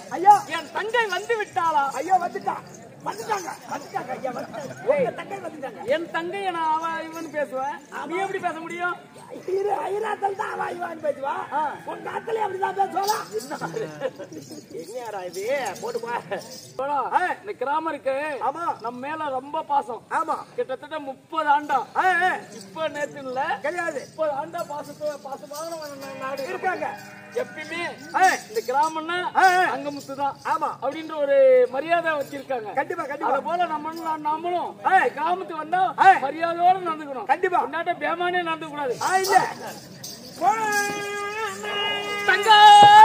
ஐயா என் தங்கை வந்து விட்டாளா ஐயா வந்துட்டா வந்துட்டாங்க வந்துட்டாங்க ஐயா வந்துட்டாங்க உங்க தங்கை வந்துட்டாங்க என் தங்கைய நான் அவ இவன் பேசுவேன் நீ எப்படி பேச முடியும் இரு ஐராத்தல் தான் அவா இவான்னு பேசுவா உங்க ஆத்தலே அப்படிதான் பேசுவாளா என்னடா இது போட்டு பா போடா, இந்த கிராமம் இருக்கு ஆமா. நம்ம மேல ரொம்ப பாசம் ஆமா கிட்டத்தட்ட முப்பது ஆண்டா ஆ, ஆ, இப்ப நேத்து இல்ல கிடையாது முப்பது ஆண்டா பாசத்தோ பாசமான நா- நாடு இருக்காங்க எப்பயுமே ஆ, இந்த கிராமம்னா ஆ, ஆ. அங்கமுத்து தான் ஆமா அப்படின்ற ஒரு மரியாதை வச்சிருக்காங்க கண்டிப்பா அத கண்டிப்பா போல நம்ம நாமளும் கிராமத்துக்கு வந்தா ஆ. மரியாதையோட நடந்துக்கணும் கண்டிப்பா முன்னாட்ட பேமானே நடந்துக்க கூடாது ஆ இல்ல தங்கா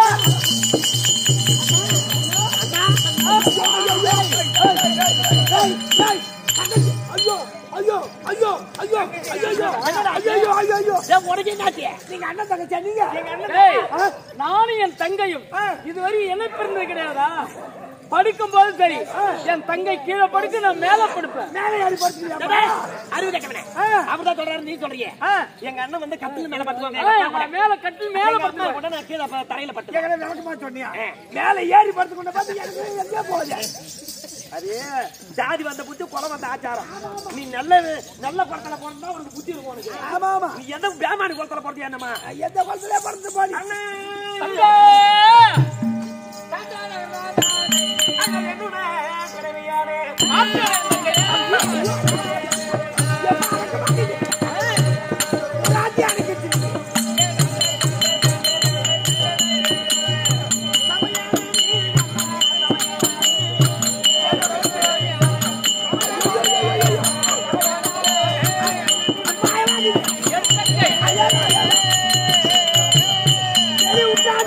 ஐயோ ஐயோ ஐயோ ஐயோ ஐயோ ஐயோ ஐயோ ஐயோ உனக்கு என்னாச்சு நீங்க அண்ணன் தங்கச்சியா நீங்க டேய், நானும் என் தங்கையும் இதுவரை இணைப்பிருந்தது கிடையாதா படுக்கும் போது சரி என் தங்கை கீழே படுக்க நான் மேல படுப்பேன் மேலே ஏறி படுத்துக்கிறியா அறிவு கேட்கவனே அவர்தான் சொல்றாரு நீ சொல்றீங்க எங்க அண்ணன் வந்து கட்டில் மேல பட்டுவாங்க ஏய், நான் மேல கட்டில் மேல படுப்பேன் உடனே நான் கீழே ப- தரையில பட்டு எங்களை விளக்கமா சொன்னியா மேலே ஏறி படுத்து கொண்ட பார்த்து எனக்கு எங்கேயோ போகுது அது ஜாதி வந்த புத்தி கொலை வந்த ஆச்சாரம் நீ நல்ல நல்ல குளத்துல போனா உனக்கு புத்தி இருக்கும் உனக்கு ஆமா ஆமா நீ எந்த பேமானி குளத்துல போறது என்னமா எந்த குளத்திலே படுத்து போடி தங்கா! ராஜ்யானி கிட்ட சரி விட்டாத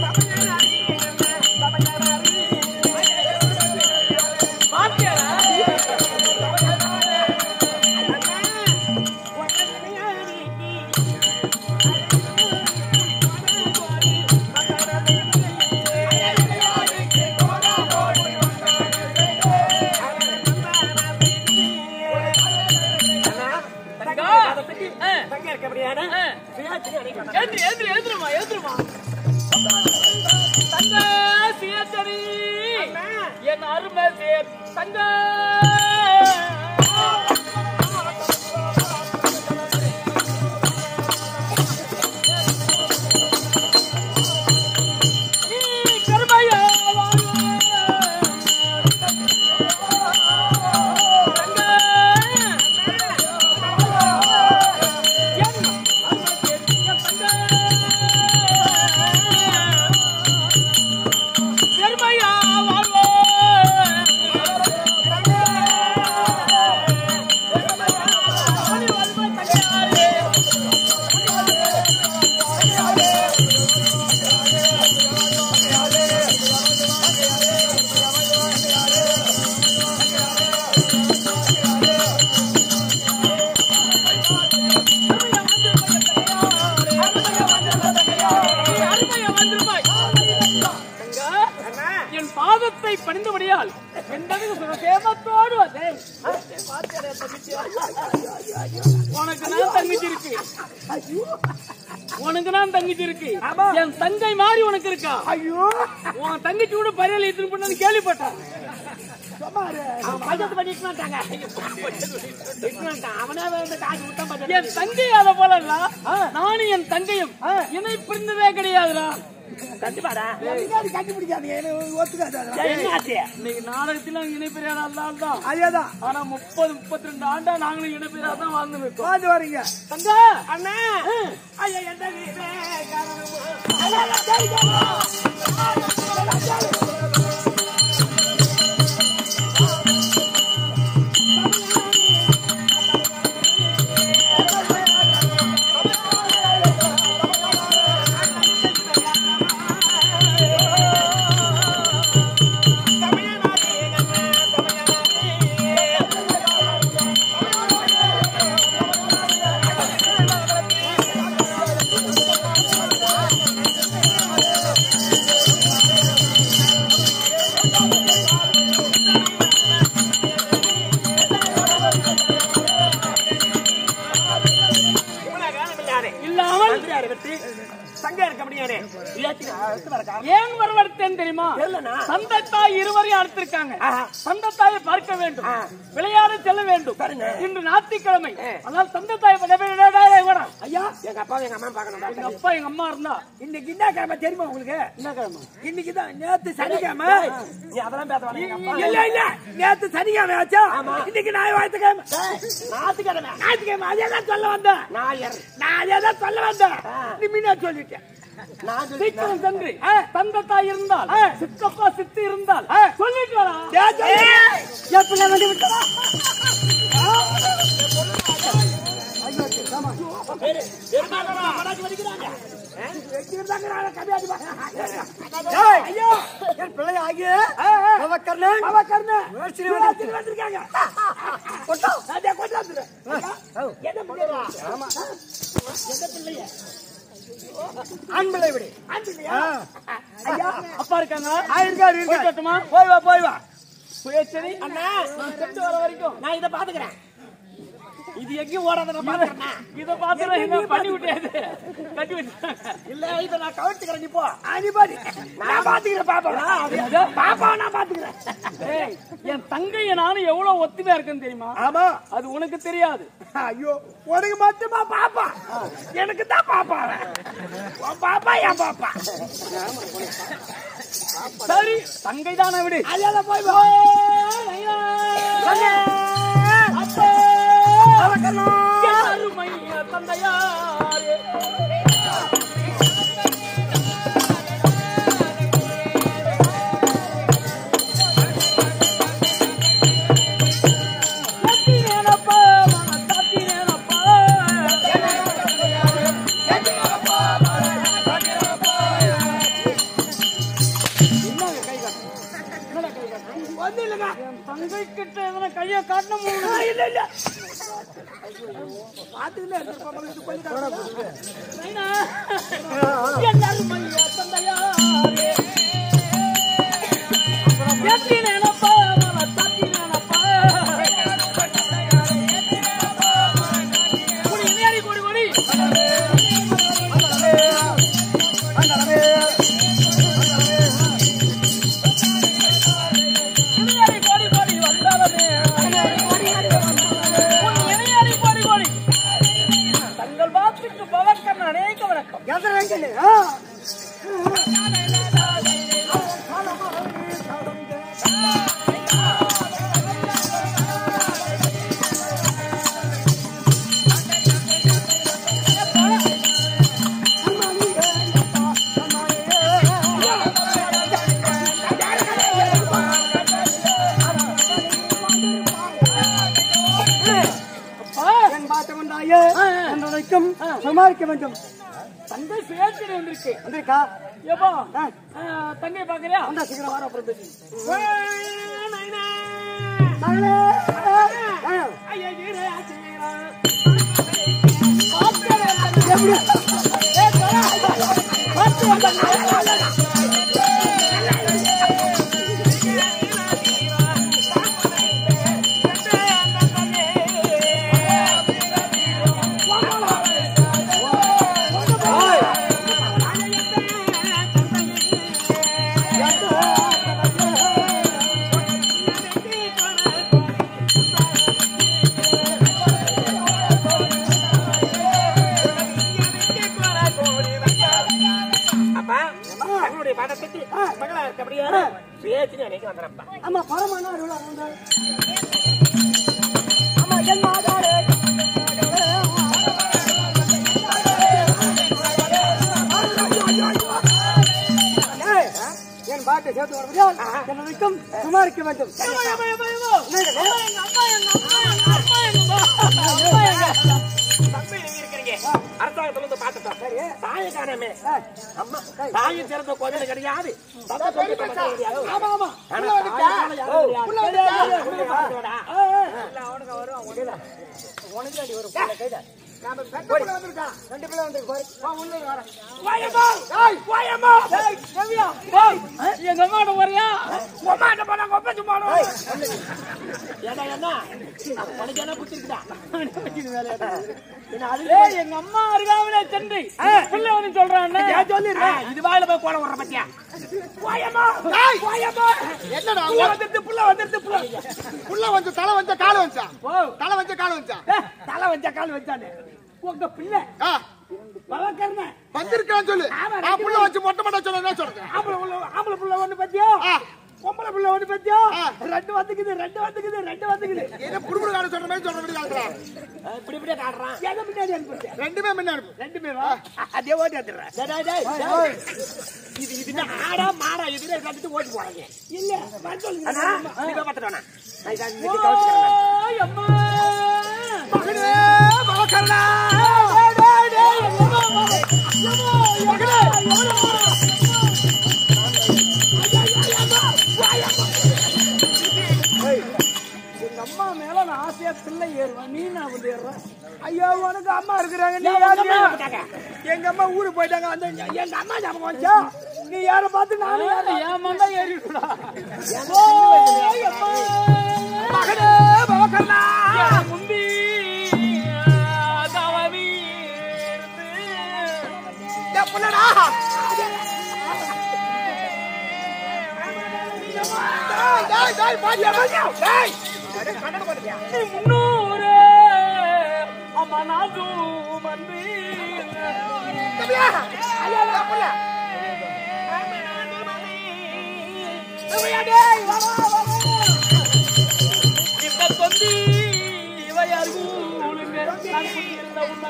தங்கா! ஆ, தங்க இருக்க அப்படியான ஆ. ஏந்திரி, ஏந்திரி, ஏந்திரிம்மா, ஏந்திரிம்மா. தங்கா, சியேச்சரி. என் அருமை சேர் தங்கா நீ கருமையா பெருமையா என் பாதத்தை பணிந்தபடியால் எந்தவித சுகசேமத்தோடு வந்தேன். பார்த்தேனே தங்கச்சி. உனக்கு நான் தங்கச்சி இருக்கு உனக்கு நான் தங்கச்சி இருக்கு என் தங்கை மாதிரி உனக்கு இருக்கா ஐயோ உன் தங்கச்சி கூட பரியல் எடுத்துட்டு பண்ணு கேள்விப்பட்டேன் சும்மாரு பஞ்சத்து பண்ணி இட்டுனாட்டாங்க இட்டுனாட்டான் அவனே வந்து காசு விட்டான் பஞ்சத்து என் தங்கை அத போல இல்ல நானும் என் தங்கையும் இணை பிரிந்ததே கிடையாதுடா கண்டிப்பாடா பின்னாடி கண்டுபிடிக்காதீங்க எனக்கு ஒத்துக்காது அதெல்லாம். என்னாச்சு இன்னைக்கு நாடகத்துல இணை பெரியார் அல்லால் தான் அதேதான் ஆனா முப்பது முப்பத்தி ரெண்டு ஆண்டா நாங்களும் இணை பெரியார் தான் வாழ்ந்து இருக்கோம் பார்த்து வரீங்க தங்கா அண்ணா ஐயா எந்த வீரே இல்லாமல் மந்திரியாரை வெட்டி சங்க இருக்க முடியாது ஏத்தி அடுத்து வர காரணம் ஏன் வரவர்த்தே இருக்கேன்னு தெரியுமா தெரியலண்ணா. தந்தை தாய் இருவரையும் அழைத்திருக்காங்க தந்தை தாயை பார்க்க வேண்டும் விளையாட செல்ல வேண்டும் சரிங்க. இன்று ஞாயிற்றுக்கிழமை அதனால் தந்தை தாய் டேய், டேய், டேய், டேய், வாடா. ஐயா எங்க அப்பாவும் எங்க அம்மா பார்க்கணும் எங்க அப்பா எங்க அம்மா இருந்தா இன்னைக்கு என்ன கிழமை தெரியுமா உங்களுக்கு என்ன கிழமை இன்னைக்கு தான் நேத்து சனிக்கிழமை ஏய், நீ அதெல்லாம் பேச வேணாம் எங்க அப்பா இல்ல இல்ல நேத்து சனிக்கிழமை ஆச்சா இன்னைக்கு நாய் வாழ்த்துக்கிழமை ஞாயிற்றுக்கிழமை ஞாயிற்றுக்கிழமை அதே தான் சொல்ல வந்தேன் ஞாயிறு நான் அதே தான் சொல்ல வந்தேன் நீ முன்ன சொல்லிட்டேன் நான் சொல்லி- சீக்கிரம் சென்று தந்தை தாய் இருந்தால் சித்தப்பா சித்தி இருந்தால் சொல்லிட்டு வரா ஏன் சொல்றீங்க? என் பிள்ளை வந்து விட்டதா? வெட்டியிருந்தாங்க, கதையாடி வா. ஏய், ஐயோ, என் பிள்ளை ஆகிய பவக்கர்ணன், பவக்கர்ணன், சிவாஜி வந்திருக்காங்க. கொட்டா, அதே கொட்டா வந்துரு. என்ன பிள்ளையா? எந்த பிள்ளையா? ஆண் பிள்ளை விடு. ஆண் பிள்ளையா? ஐயா, அப்பா இருக்காங்க ஆ, இருக்காரு, இருக்காரு. போய் வரட்டுமா? போய் வா போய் வா சுயேச்சரி அண்ணா நான் சென்று வர வரைக்கும் நான் இதை பாத்துக்கிறேன் இது எங்கேயும் ஓடாத நான் பாத்துக்கிறேன் இத பாத்து என்ன பண்ணி விட்டாது கட்டி விட்டாங்க இல்ல இதை நான் கவனிச்சுக்கிறேன் நீ போ அனிபாடி நான் பாத்துக்கிறேன் பாப்பா பாப்பா நான் பாத்துக்கிறேன் ஏய், என் தங்கைய நானும் எவ்வளவு ஒத்துமையா இருக்குன்னு தெரியுமா ஆமா அது உனக்கு தெரியாது ஐயோ உனக்கு மட்டுமா பாப்பா எனக்கு தான் பாப்பா அவன். உன் பாப்பா என் பாப்பா சரி தங்கை தானே விடு அதால போய் வா அப்பா, அவக்கணும். என் அருமை தந்தையாரே. தட்டினேனப்பா, மன தட்டினேனப்பா. ஒண்ணும் இல்லைங்க. என் தங்கை கிட்ட எதனா கைய காட்டணும் ஆ, இல்ல இல்ல பாத்துக்கிட்டே இருந்திருப்பா, மகனுக்கு கொஞ்சம் காட்டு. நைனா, என் அருமை தந்தையாரே. தட்டினேனப்பா, மன தட்டினேனப்பா. குடி, நேரி குடி, குடி. இணையாரி கோடி கோடி வந்தாலமே. உன் இணையாரி கோடி கோடி. தங்கள் வாக்குக்கு பவக்கன் அநேக வணக்கம் எத்தனை ரங்கன்னு? ஆ. என் பார்த்து கொண்டாயே என்றைக்கும் சமாளிக்க வேண்டும் தங்கை சுயேட்சை வந்திருக்கு வந்திருக்கா ஏப்பா ஆ. ஆ, தங்கை பாக்குறியா வந்தா சீக்கிரம் வர அப்புறம் பேசி நைனா. மகளே ஆ. ஐயா, ஈரே, ஆச்சரியரா. எப்படி அப்பா தங்களுடைய படத்துக்கு மகளா இருக்கபடியா பேச்சு நினைக்க வந்துடுறப்பா ஆமா பரமான அருளா வந்து ஆமா என் மாதாரே ஏய், என் பாட்டை சேர்த்து வருவதால் என்னைக்கும் சுமாரிக்க வேண்டும் ஏம்மா, ஏம்மா, ஏம்மா, ஏம்மா. எங்க அம்மா, எங்க அம்மா, எங்க அம்மா, எங்க அம்மா, அம்மா, எங்க தம்பி நீங்க இருக்கிறீங்க அரசாங்கத்துல இருந்து பாத்துட்டோம் தாயை காணாமே அம்மா தாயை சிறந்த குழந்தை கிடையாது தந்தை சொல்லி குழந்தை கிடையாது. ஆமா ஆமா ஆனா தாயினால யாரும் கிடையாது. உள்ள வந்துட்டா. உள்ள பாத்துடா. நாம பெத்த பிள்ளை வந்திருக்கா. ரெண்டு பிள்ளை வந்திருக்கு பாரு. வா, உள்ள வர. வாயம்மா, ஏய், வாயம்மா. ஏய், தேவியா, வா. எங்க அம்மாட்ட வரியா உம்மா என்ன பண்ணாங்க? ஒப்பச்சு போனோம். ஏடா என்ன உனக்கு என்ன புத்திருக்குதா ஏய், எங்க அம்மா அருகாமலே சென்று பிள்ளை வந்து சொல்றான் இது வாயில போய் கோலம் விடுற பத்தியா போயம்மா போயம்மா என்னடா புள்ள வந்துருச்சு புள்ள வந்துருச்சு புள்ள புள்ள வந்து தலை வந்த கால வச்சா ஓ தலை வச்ச கால வச்சா ஏய், தலை வச்சா கால் வச்சானே உங்க பிள்ளை ஆ, பவக்கர்ண வந்திருக்கான்னு சொல்லு ஆ, புள்ள வச்சு மொட்டை மொட்டை சொல்ல என்ன சொல்றேன் ஆம்பளை புள்ள ஆம்பளை புள்ள ஒண்ணு பத்தியோ ஆ. பொம்பளை புள்ள ஒண்ணு பத்தியோ ஆ. ரெண்டு வந்துக்குது ரெண்டு வந்துக்குது ரெண்டு வந்துக்குது என்ன புடுபுடு கால சொல்ற மாதிரி சொல்ற மாதிரி காட்டுறா இப்படி இப்படியே காட்டுறான் எதை முன்னாடி அனுப்பிச்சு ரெண்டுமே முன்ன அனுப்பு ரெண்டுமே வா அதே ஓட்டி வந்துடுறேன் டேய், டேய், டேய், டேய். இது இது என்ன ஆடா மாடா இதுல கட்டிட்டு ஓட்டி போறாங்க இல்ல வர சொல்லுங்க அண்ணா நீ போய் பார்த்துட்டு வாண்ணா. நான் இதை இன்னைக்கு கவனிச்சுக்கிறேன். ஓய், அம்மா மகனே பாக்கறடா டேய், டேய், டேய், எங்கம்மா, எங்கம்மா, எங்கம்மா, எங்கம்மா? எங்க அம்மா மேல நான் ஆசையா பிள்ளை ஏறுவேன் நீ நான் வந்து ஏறுறேன் ஐயோ உனக்கு அம்மா இருக்கிறாங்க நீ ஏன் உங்க அம்மா யாரு போட்டாங்க? எங்க அம்மா ஊருக்கு போயிட்டாங்க அந்த எங்க அம்மா ஞாபகம் வச்சா நீ யார பார்த்து நானும் ஏறுறேன். என் மண்டை ஏறிடுடா ஓய், அம்மா. மகனே பாக்கறடா என் முந்தி தவறி என் புள்ளடா டேய் டேய் டேய் பாத்தியா பாத்தியா டேய் நீ முன்னூறு அம்மா நாதும் வந்து தம்பியா ஐயா என் புள்ள இப்ப தொந்தி இவையார் கூலுங்க நான் குடியிருந்த உண்மை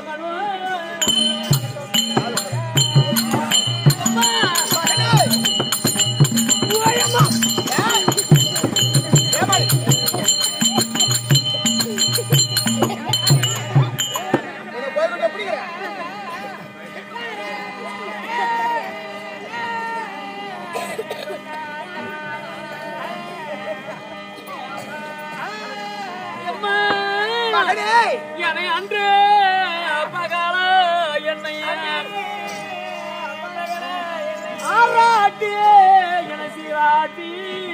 உன்னை போய்கிட்ட பிடிக்கிறேன் மகனே என்னை அன்று பகல என்னை ஆராட்டி என்னை சீராட்டி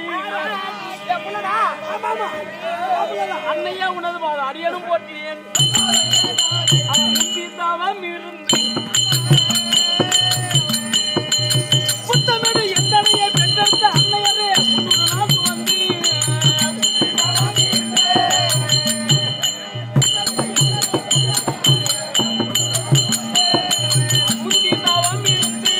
அன்னையா உனது பாத அடியனும் போற்றியேன் தவம் இருந்து புத்தமது எந்தனையை பெற்றெடுத்த அன்னையரே முன்னூறு நாள் வந்து முந்தி தவம் இருந்து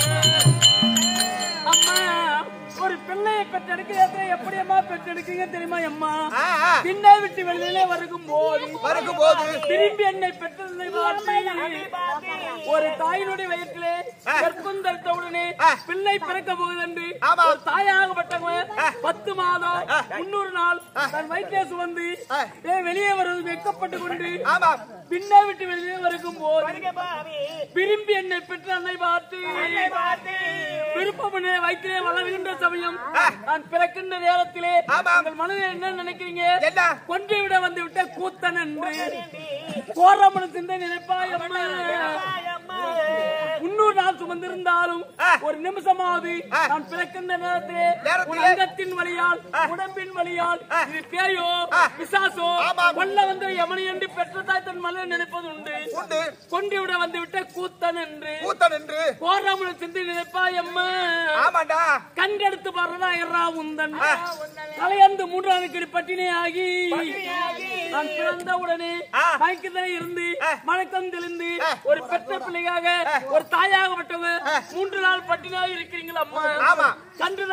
அம்மா ஒரு பிள்ளையை பெற்றெடுக்க எப்படி அம்மா பெற்றெடுக்கீங்க தெரியுமா அம்மா ஆ, ஆ. பின்னை விட்டு வெளியிலே வருகும் போது வருகும் போது திரும்பி என்னை பெற்றதை பார்த்து ஒரு தாயினுடைய வயிற்றிலே கற்பம் தரித்தவுடனே ஆ. பிள்ளை பிறக்க போகுது என்று ஆமா. ஒரு தாயாகப்பட்டவங்க பத்து மாதம் முன்னூறு நாள் தன் வயிற்றிலே சுமந்து ஆ. ஏ, வெளியே வருவது வெட்கப்பட்டு கொண்டு ஆமாம் பின்னை விட்டு வெளியே வருகும் போது விரும்பி என்னை பெற்ற அன்னை பார்த்து விருப்பம் என்னை வயிற்றிலே வளர்கின்ற சமயம் நான் பிறக்கின்ற நேரத்திலே ஆமாம். உங்கள் மனதில் என்ன நினைக்கிறீங்க என்ன? கொன்று விட வந்து விட்ட கூத்தன் என்று கோரமனு சிந்தை நினைப்பாய் அம்மா முன்னூறு நாள் சுமந்திருந்தாலும் ஆ. ஒரு நிமிஷமாவது ஆ. நான் பிறக்கின்ற நேரத்திலே நேரத்திலே? உன் அங்கத்தின் வழியால் உடம்பின் வழியால் இது பேயோ ஆ. பிசாசோ ஆமாம். கொல்ல வந்த யமனி என்று பெற்ற தாய் தன் மனதில் நினைப்பது உண்டு உண்டு கொண்டு விட வந்து விட்ட கூத்தன் என்று கூத்தன் என்று கோராமனு சிந்தை நினைப்பாய் அம்மா ஆமாண்டா கண்டெடுத்து பாடுறதா எறா உந்தன் தலையந்து மூன்றாவது கிடி பட்டினி ஆகி நான் பிறந்த உடனே ஆ. மயக்கத்திலே இருந்து ஆ. மணக்கம் தெளிந்து ஆ. ஒரு பெற்ற பிள்ளையாக ஒரு தாயாகப்பட்டவங்க மூன்று நாள் பட்டினியாக இருக்கிறீங்களா அம்மா ஆமா. கண்டு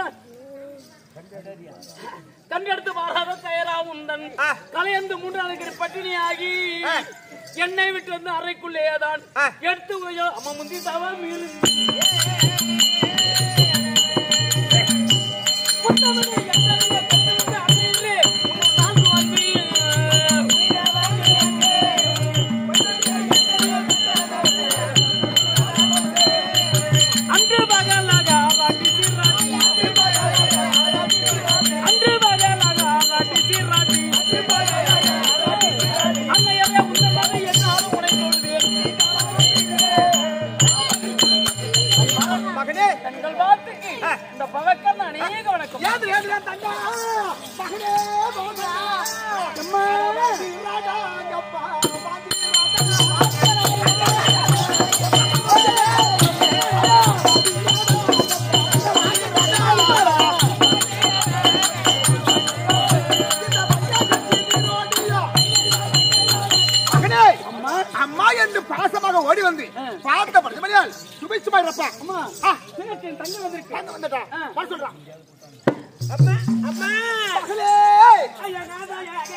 கண்டெடுத்து பாராத தயாரா உந்தன் ஆ. கலையந்து மூன்றாவது கிடி பட்டினி ஆகி ஆ. என்னை விட்டு வந்து அறைக்குள்ளேதான் ஆ. எடுத்து உயோ அம்மா முந்தி தவா மீது புத்தகத்தை எத்தனை பெற்றெடுத்த அன்னையிலே உன் நான்கு வந்து அன்று பகலாக வாட்டி சீராட்டி அன்று பகலாக வாட்டி சீராட்டி அன்னையரே உங்கள் மகன் என்னாலும் உனை தொழுதேன் மகனே தங்கள் வார்த்தைக்கு இந்த பவக்கன் அநேக வணக்கம் ஏது ஏது தங்கா மகனே போகா அம்மா மகனே அம்மா என்று பாசமாக ஓடி வந்து பார்த்த படுத்தமையால் சுமை சுமை இருப்பா அம்மா ஆ, சின்னத்தின் தண்ணி வந்திருக்கு வந்து வந்துட்டா ஆ. வர சொல்றான் அம்மா அம்மா மகளே ஐயா நாதாயாக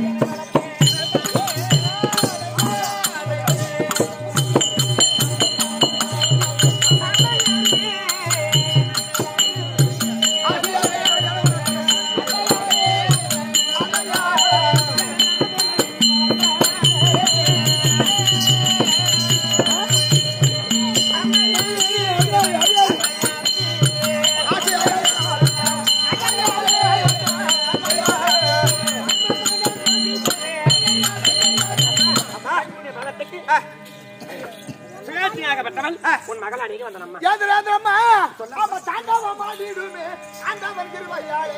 அம்மா உன்னுடைய மகத்துக்கு சுயாட்சியாகப்பட்டவள் உன் மகளா நீங்க வந்த நம்ம ஏந்திரேந்திரம்மா ஆமா தாண்டவ மாடிடுமே ஆண்டவன் திருவையாளே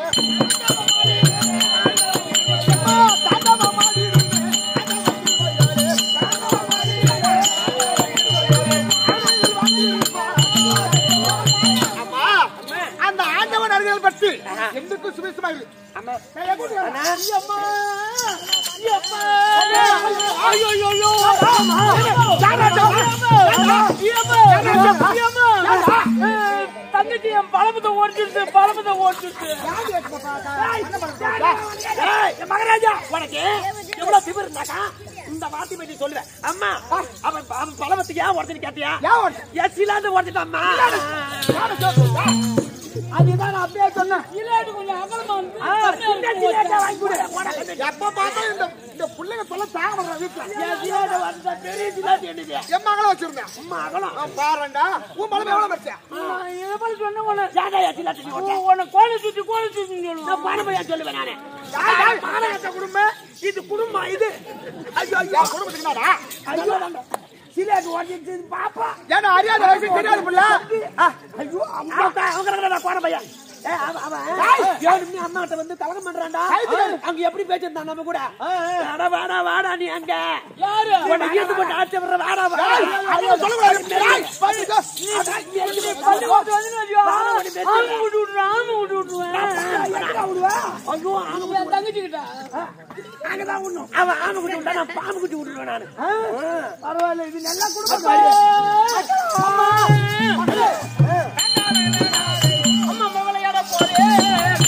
தாண்டவ மாடிடுமே அம்மா அந்த ஆண்டவன் அருகில் பற்றி எந்துக்கும் சுபிசுமா இரு அம்மா கையை கூட்டி வா. அம்மா அம்மா ஐயோ, ஐயோ, ஐயோ. தங்கச்சி என் பழமத்தை ஓடிச்சு பழமத்தை ஓடிச்சு ஏய், என் மகராஜா உனக்கு எவ்வளவு திமிரு இருந்தாக்கா இந்த வார்த்தை பத்தி சொல்லுவேன் அம்மா அவன் அவன் பழமத்துக்கு ஏன் உடச்சு கேட்டியா ஏன் ஓடுற? ஏன் சிலாந்து உடச்சிட்டாம்மா அதுதான் நான் அப்படியே சொன்னேன் இல்லாட்டி கொஞ்சம் அகலமா வந்து வாங்கி கொடு போடா, கண்ணு. எப்ப பார்த்தாலும் இந்த இந்த பிள்ளைங்க சொல்ல தாங்க வர்ற வீட்டுல ஏன் சிலாந்து வந்தா பெரிய சிலாந்து என்னது என் மகளை வச்சிருந்தேன் அம்மா அகலம் நான் பாருண்டா உன் பழம் எவ்வளவு பரிசா இதை போல சொன்ன உடனே ஏன்டா ஏன் சிலாந்து நீ ஓட்ட? உன்னை கோழி சுத்தி கோழி சுத்தி நான் பணமையா சொல்லுவேன் நானு பாலகத்த குடும்பம் இது குடும்பம் இது ஐயோ ஐயோ குடும்பத்துக்கு என்னடா ஐயோ சிலாந்து உடச்சிட்டு பாப்பா ஏன்னா அறியாத வயசு தெரியாது புள்ள ஐயோ அம்மா தான் அவங்க நான் கோண பையன் ஏய், அவன் அவன் வேணும்னு அம்மாட்ட வந்து கலகம் பண்றான்டா அங்க எப்படி பேசிருந்தான் நம்ம கூட வாடா வாடா வாடா நீ அங்க யாரு உன்னை ஈட்டு போட்டு ஆட்சி பண்ற வாடா வாடா ஐயோ சொல்லக்கூடாது ஏய், பாருங்க. பள்ளி ஓட்டு வந்து நான் ஆமை விட்டு விட்டுருவேன் ஆமை விட்டு விட்டுருவேன் ஐயோ ஆமை என் தங்கச்சி கிட்ட அங்கதான் ஒண்ணும் அவன் ஆமை குட்டி விட்டா நான் பாம்பு குட்டி விட்டுருவேன் நானு பரவாயில்ல இது நல்லா குடும்பம் அம்மா அம்மா மகளையாட போறேன்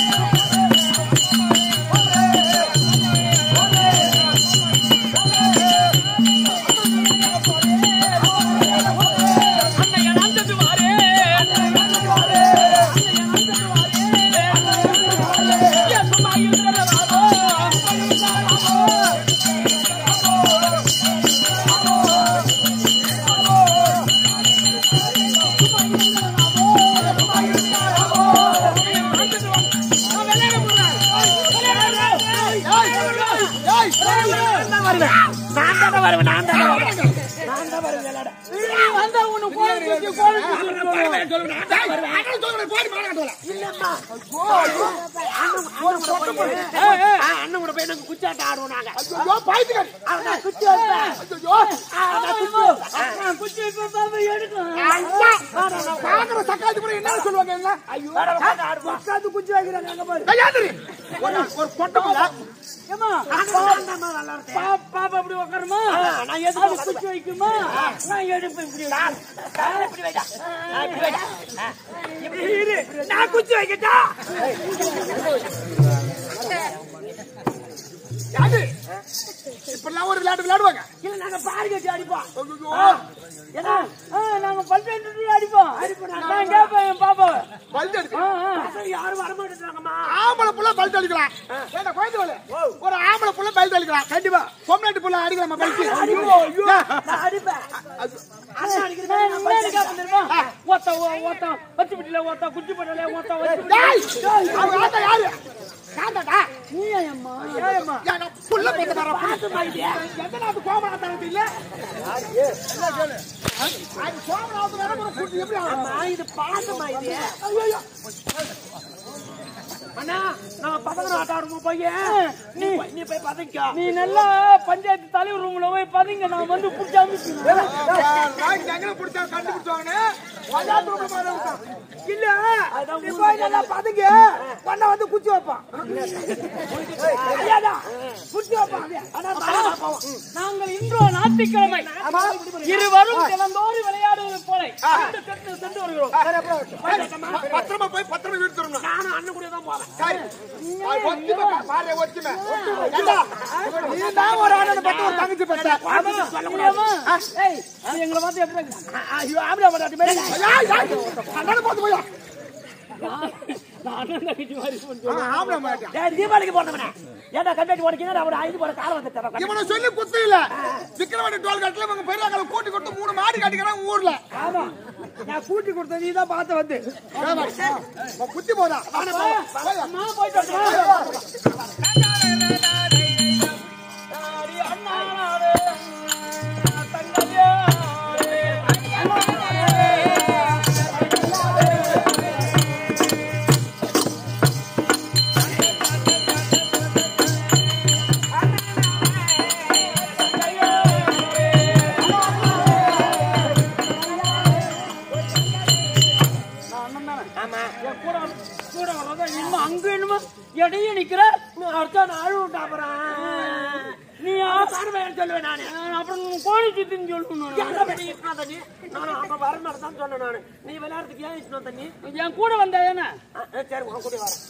அன்னைய நந்தது வாரே சும்மா இருக்கிறவாரோ ஏய், நான் வருவேன் நான் தானே வருவேன் நான் தானே வருவேன் நான் தான் வருவேன் விளையாட வந்தா உன்னை கோழி சுத்தி கோழி சுத்தி ஏய், அண்ணன் சொல்றேன், போடி மானகட்டோல. இல்லம்மா அண்ணன் கூட போய் நாங்க குச்சாட்டம் ஆடுவோம் நாங்க ஐயோ, பாய்த்துக்காரி. அவன் குச்சி வைப்பேன் ஐயோ, அவன் குச்சி வைப்பேன் குச்சி இப்ப எடுக்கும் ஐயா, பாக்குற சக்காத்தி கூட என்ன சொல்லுவாங்க என்ன? ஐயோ உட்காந்து குச்சி வைக்கிறாங்க அங்க பாரு கையாந்திரி. ஒரு ஒரு பொட்டை புள்ள. ஏமா பா- பாப்பா இப்படி உட்காருமா நான் எதுக்கு அது குச்சி வைக்குமா நான் எடுப்பேன் இப்படி இப்படி வைடா ஆ, இப்படி வைடா ஆ, இப்படி இரு நான் குச்சி வைக்கட்டா யாரு? இப்படிலாம் ஒரு விளையாட்டு விளையாடுவாங்க இல்ல நாங்க பாரு கட்டி அடிப்போம் ஐயோ, ஏன்னா ஆ, நாங்க பல்வேறு அடிப்போம் நான் கேட்பேன் என் பாப்பாவை பல்து அடிக்கு. ஆ, ஆ. பசங்க யாரும் வர மாட்டேங்கிறாங்கம்மா ஆம்பளை புள்ள பல்து அடிக்கலாம் ஏண்டா, குழந்தை வேலை. ஒரு ஆம்பளை புள்ள பல்து அடிக்கலாம் கண்டிப்பா பொம்னாட்டி புள்ள அடிக்கலாமா பல்து நான் அடிப்பேன் அண்ணன் அடிக்கிற நான் மாதிரி நான் என்ன கேட்பேன் தெரியுமா? ஒத்த ஒ- ஒத்த பத்து பிட்டில ஒத்த குச்சி பட்டல ஒத்த வச்சு டேய், அவங்க ஆத்தா யாரு காந்தாடா நீ அம்மா ஏம்மா ஏன்னா புள்ள போட்டு வர பாத்து மாதிரி எந்த நாட்டு கோமநாத்தனத்து இல்ல அது கோமநாத்து வேற ஒரு குட்டி எப்படி ஆகும் அம்மா, இது பாசமா இது ஐயோ அண்ணா நான் பசங்க ஆட்ட ஆடுவோம் பையன் நீ போய்- நீ போய் பதவிக்கோ நீ நல்லா பஞ்சாயத்து தலைவர் ரூம்ல போய் பாத்தீங்க நான் வந்து புடிச்சு அமைச்சு எங்களை பிடிச்சா கண்டுபிடிச்சாங்கன்னு இல்ல நீ போய் நல்லா பதுங்க பொண்ணை வந்து குச்சி வைப்பான் ஐயாடா, குச்சி வைப்பான் அப்படியே. ஆனா பரவாயில்ல, பாவம். நாங்கள் இன்றோ ஞாயிற்றுக்கிழமை இருவரும் தினந்தோறும் விளையாடுவது போல சென்று சென்று சென்று வருகிறோம் பத்திரமா போய் பத்திரமா வீடு திரும்பணும் நானும் அண்ணன் கூட தான் போறேன் சரி ஒத்துமை பாரு ஒத்துமை ஏண்டா, நீ தான் ஒரு ஆளை பத்தி ஒரு தங்கச்சி பெற்ற. முடியாமா? ஏய், அது எங்களை பார்த்து எப்படி இருக்கு? ஐயோ ஆம்பளை பண்ணாட்டி மாதிரி ஏய், ஏய், கண்ணாடி பார்த்து போயா நான் அண்ணன் தங்கச்சி மாதிரி சொல்றேன். ஆம்பளை மாட்டேன் டேய் தீபாவளிக்கு போனவனே ஏன்டா கண்டாட்டி உடைக்கிறேன் அவட ஐந்து போற காலம் வந்து தர இவனை சொல்லி குத்து இல்ல விக்கிரவாண்டி டோல் கட்டில இவங்க பெரியாக்களை கூட்டி கொடுத்து மூணு மாடு கட்டிக்கிறாங்க ஊர்ல ஆமா நான் கூட்டி கொடுத்த நீ தான் பார்த்து வந்து உன் புத்தி போதா நானே போறேன். போயா. அம்மா, போயிட்டு வரேன். ஆடி அண்ணாரே, தங்கையாரே, நான் அண்ணன் தானே? ஆமா என் கூட வர- கூட வர்றதா இன்னும் அங்க என்னமோ இடையே நிக்கிற நீ அடுத்த நாள் விட்டா அப்புறம் நீ காணுவேன் சொல்லுவேன் நானு ஆ- அப்புறம் கோழி சித்துன்னு சொல்லணும் எங்க போய் நீ இட்டுனா தண்ணி நானும் அப்ப வர மாதிரி தான் சொன்னேன் நானு நீ விளையாடுறதுக்கு ஏன் இட்டுனா தண்ணி என் கூட வந்தா தானே ஆ, ஆ, சரி உன் கூட வரேன்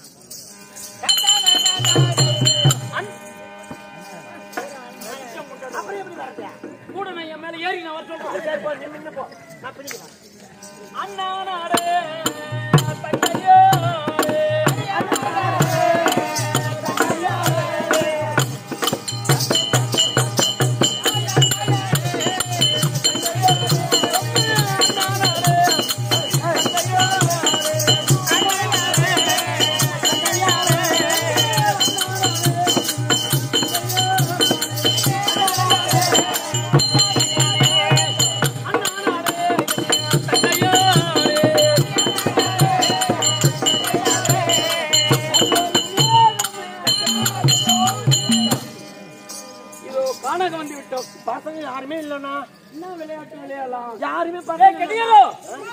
அப்புறம் எப்படி வரது கூட நான் என் மேல ஏறி நான் வர சொல்றேன் சரி போ நீ நின்னு போ நான் பிடிக்கிறேன் அண்ணானாரே தங்கையாரே இதோ காணாக வந்து விட்டோம் பசங்க யாருமே இல்லைண்ணா என்ன விளையாட்டு விளையாடலாம் யாருமே ஏய், பசங்க கெட்டியலோ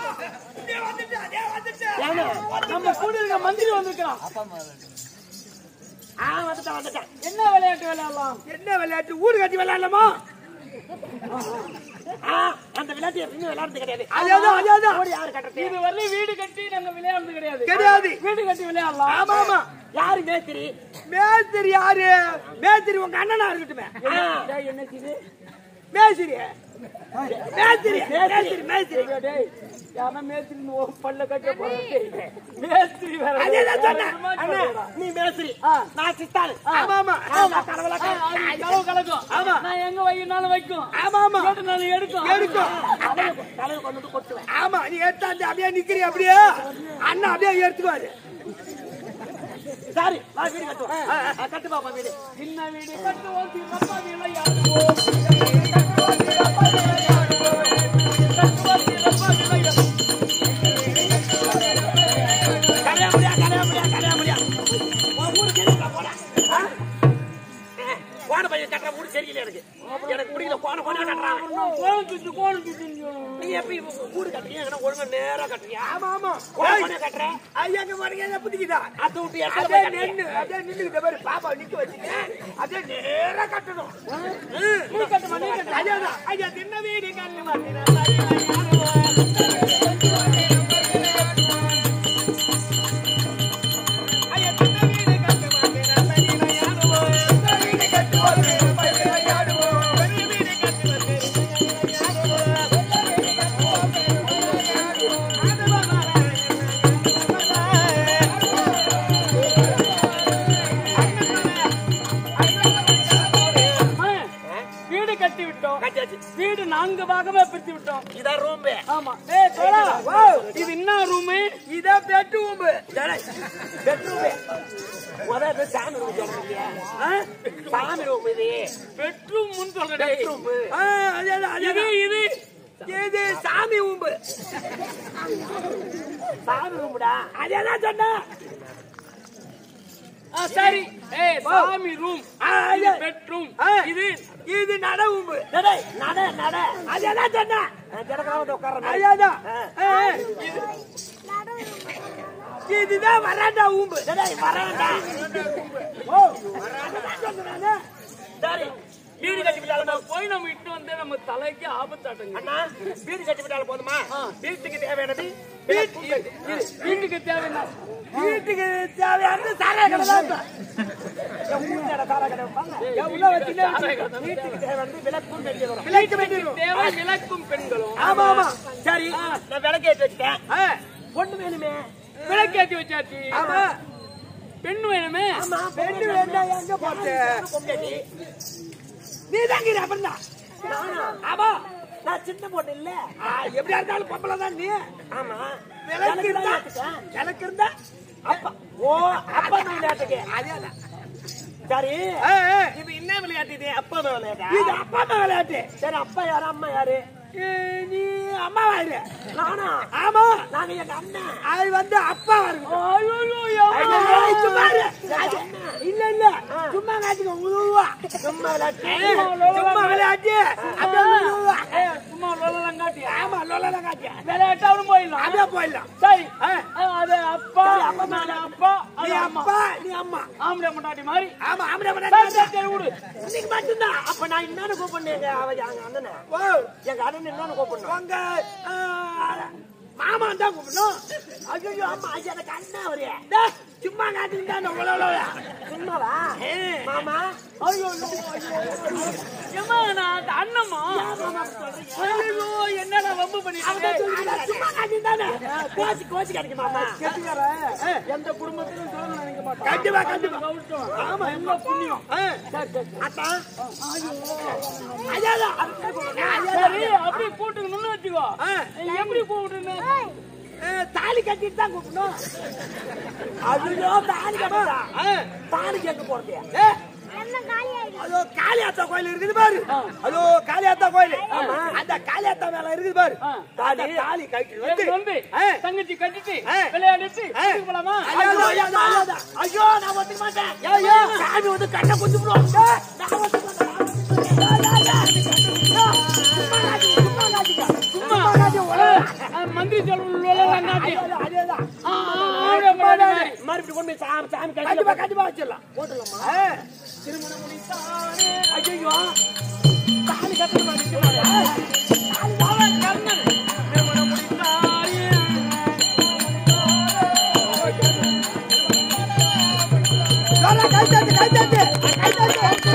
ஏங்க நம்ம கூட இருக்க மந்திரி வந்திருக்கான் ஆ வந்துட்டேன் வந்துட்டேன் என்ன விளையாட்டு விளையாடலாம் என்ன விளையாட்டு ஊரு கட்டி விளையாடலாமா ஆ அந்த விளையாட்டு எப்பயுமே விளையாடுறது கிடையாது அதேதான், அதேதான். ஓடி யாரு கட்டுறது இது வரலையும் வீடு கட்டி நாங்க விளையாடுறது கிடையாது கிடையாது. வீடு கட்டி விளையாடலாம் ஆமா ஆமா யாரு மேஸ்திரி மேஸ்திரி யாரு மேஸ்திரி உங்க அண்ணனா இருக்கட்டுமே டேய், என்ன இது மேஸ்திரி மேஸ்திரி மேஸ்திரி மேஸ்திரி டேய் யாரா மேஸ்திரி ஓ பல்ல கட்ட போறேன் மேஸ்திரி வேற அதேதான் சொன்னேன். அண்ணா நீ மேஸ்திரி நான் சித்தாள் ஆமா ஆமா ஆமா கடவுளா கலவு கலக்கும் ஆமா நான் எங்க வைக்கினாலும் வைக்கும் ஆமா ஆமா கேட்டனாலும் எடுக்கும் எடுக்கும் தலையை கொண்டு வந்து கொட்டுவேன் ஆமா நீ எடுத்தாந்து அப்படியே நிக்கிறீ அப்படியே அண்ணா அப்படியே எடுத்துக்குவாரு சரி வா வீடு கட்டுவோம் ஆ, ஆ, கட்டு பாப்பா வீடு சின்ன வீடு கட்டுவோம் சின்னப்பா விளையாடுவோம் கரையா முடியா கரையா முடியா கரையா முடியா உன் ஊருக்கு எதுக்குடா போடா ஆ? ஏ, கோண பையன் கட்டுற ஊரு சரியில்லை எனக்கு எனக்கு பிடிக்கல கோண கோண கட்டுறான் கோலம் சுத்து கோலம் சுத்துன்னு சொல்லணும். நீ எப்படி ஊரு கட்டுறீங்க எங்கன்னா ஒழுங்கா நேரா கட்டுறியா ஆமா ஆமா கோண கோண கட்டுற ஐயாங்க பாருங்க என்ன புத்திக்குதா அத்தை விட்டு இடத்துல அதே போய் கட்டுறியா? நின்னு அதே நின்னுகிட்ட பாரு பாப்பா நிக்க வச்சுங்க அதே நேரா கட்டணும் நீ கட்டுமா நீ கட்டு அதேதான் ஐயா தின்ன வீடு கண்ணு அம்மா, வீடு கட்டி விட்டோம் கட்டியாச்சு வீடு நான்கு பாகமா பிரித்து விட்டோம் இதான் ரூம்பு ஆமா ஏய் தோழா இது என்ன ரூமு இதான் பெட்டு ஊம்பு பெட்ரூமு முதல்ல இது சாமி ரூம் சொல்றீங்க சாமி ரூம் இது பெட்ரூம்னு சொல்றேன் பெட்ரூம் ஆ, அதேதான் இது அதேதான் இது இது சாமி ஊம்பு சாமி ரூம்டா அதேதான் சொன்னேன் ஆ, சரி ஏய் சாமி ரூம் ஆ, இது ஐயா. பெட்ரூம் ஆ. இது இது நட உம்பு நடை நட நட அது என்ன சொன்ன ஜனக்கலாம் வந்து உட்கார ஐயாதான். இதுதான் வராண்டா ஊம்பு நடை வராண்டா ஓ வராண்டா சொன்னானே சரி வீடு கட்டி விட்டாலும் போய் நம்ம இட்டு வந்து நம்ம தலைக்கு ஆபத்தாட்டுங்க அண்ணா வீடு கட்டி விட்டாலும் போதுமா வீட்டுக்கு தேவையானது வீட்டு- வீட்டுக்கு தேவைன்னா வீட்டுக்கு தேவையானது சாராய கடை தான் இப்ப. என் வீட்டுல சாராய கடை வைப்பாங்க. என் உள்ள வச்சுக்கிட்டு வீட்டுக்கு தேவையானது விளக்கும் வேண்டியது வரும். விளக்கு வேண்டியது வரும். தேவை விளக்கும் பெண்களும் ஆமா ஆமா சரி நான் விளக்கேற்றி வச்சுட்டேன் ஆ, பொண்ணு வேணுமே விளக்கேத்தி வச்சாச்சு ஆமா பெண் வேணுமே ஆமா பெண்ணு வேண்டாம் எங்க போட்டு நீ தாங்க அப்புறம் தான் ஆமா நான் சின்ன பொண்ணு இல்ல எப்படியா இருந்தாலும் பொம்பளை தான் நீ ஆமா விளக்கு இருந்தா எனக்கு இருந்தா அப்பா ஓ அப்பா விளையாட்டுக்கு அதேதான் சரி இது என்ன விளையாட்டு இது அப்பா விளையாட்டு இது அப்பா விளையாட்டு சரி அப்பா யாரு அம்மா யாரு நீ அம்மா யாரு நானா ஆமா நாங்க எங்க அண்ணன் அது வந்து அப்பா வருங்க சும்மா இரு. அது- இல்ல இல்ல சும்மா காட்டுங்க உழுவா சும்மா விளையாட்டு சும்மா விளையாட்டு அப்படியே உழுவா. ஏய், சும்மா லொல்லலாம் காட்டி ஆமா லொல்லல காட்டு விளையாட்டாவும் போயிடலாம் அப்படியே போயிடலாம் சரி ஆ. ஆ, அது அப்பா சரி, அப்பா நான் அப்பா நீ அது அம்மா அப்பா நீ அம்மா ஆம்பளை முன்னாடி மாதிரி ஆமா ஆமா சரி, சரி, சரி, விடு இன்னைக்கு மட்டும்தான் அப்ப நான் இன்னொன்னு கூப்பிடுங்க எங்க அவ எங்க அண்ணனை எங்க அண்ணன் இன்னொன்னு கூப்பிடணும் உங்க மாமா தான் கூப்பிடணும் ஐயோ அம்மா ஐயா எனக்கு அண்ணன் அவரு டேய், சும்மா காட்டுக்கிட்டா சும்மாவா மாமா ஐயோ ஏம்மா, நான் அந்த அண்ணம்மா ஐயோ என்னடா வம்பு பண்ணிட்டு சும்மா காட்டிட்டானே கோச்சு கோச்சு கிடைக்கும் மாமா எந்த குடும்பத்திலும் சொல்லணும் நினைக்க மாட்டோம் கண்டிப்பா கண்டிப்பா கவுட்டோம். ஆமா ரொம்ப புண்ணியம் அத்தா ஐயா சரி அப்படியே கூட்டுக்கணும்னு வச்சுக்கோ எப்படி கூப்பிட்டுன்னு தாலி கட்டிட்டு தான் கூப்பிடணும் ஐயோ தாலி கட்டா தாலி கேட்க போறது அதோ காளியாத்தா கோயில் இருக்குது பாரு அதோ காளியாத்தா கோயில் அந்த காளியாத்தா மேல இருக்குது பாரு தாலி தாலி கட்டி வந்து வந்து ஆ. தங்கச்சி கட்டிட்டு ஆ. விளையாடிட்டு ஆ. வீட்டுக்கு போலாமா ஐயோ, ஐயோ, ஐயோ, ஐயோ. ஐயோ நான் ஒத்துக்க மாட்டேன் ஐயோ சாமி வந்து கண்ணை குத்து விடுவோம் நான் ஒத்துக்க மாட்டேன் நான் ஒத்துக்க மாட்டேன். சும்மா காட்டி, சும்மா காட்டிக்க. சும்மா காட்டி, உலகம். ஆ, மந்திரி சொல்லலாம் காட்டி அதேதான், அதேதான். ஆ, ஆ, ஆம்பளை முன்னாடி மாதிரி. மறுபடியும் கொண்டு போய் சாமி சாமி கண்டிப்பா கண்டிப்பா வச்சிடலாம் போட்டுடலாமா திருமணம் முடித்தாரே ஐயோ தாலி கட்டணுமா நிச்சயமாக அவன் கர்ணன் திருமணம் முடித்தாரே. கை தட்டு கை தட்டு கை தட்டு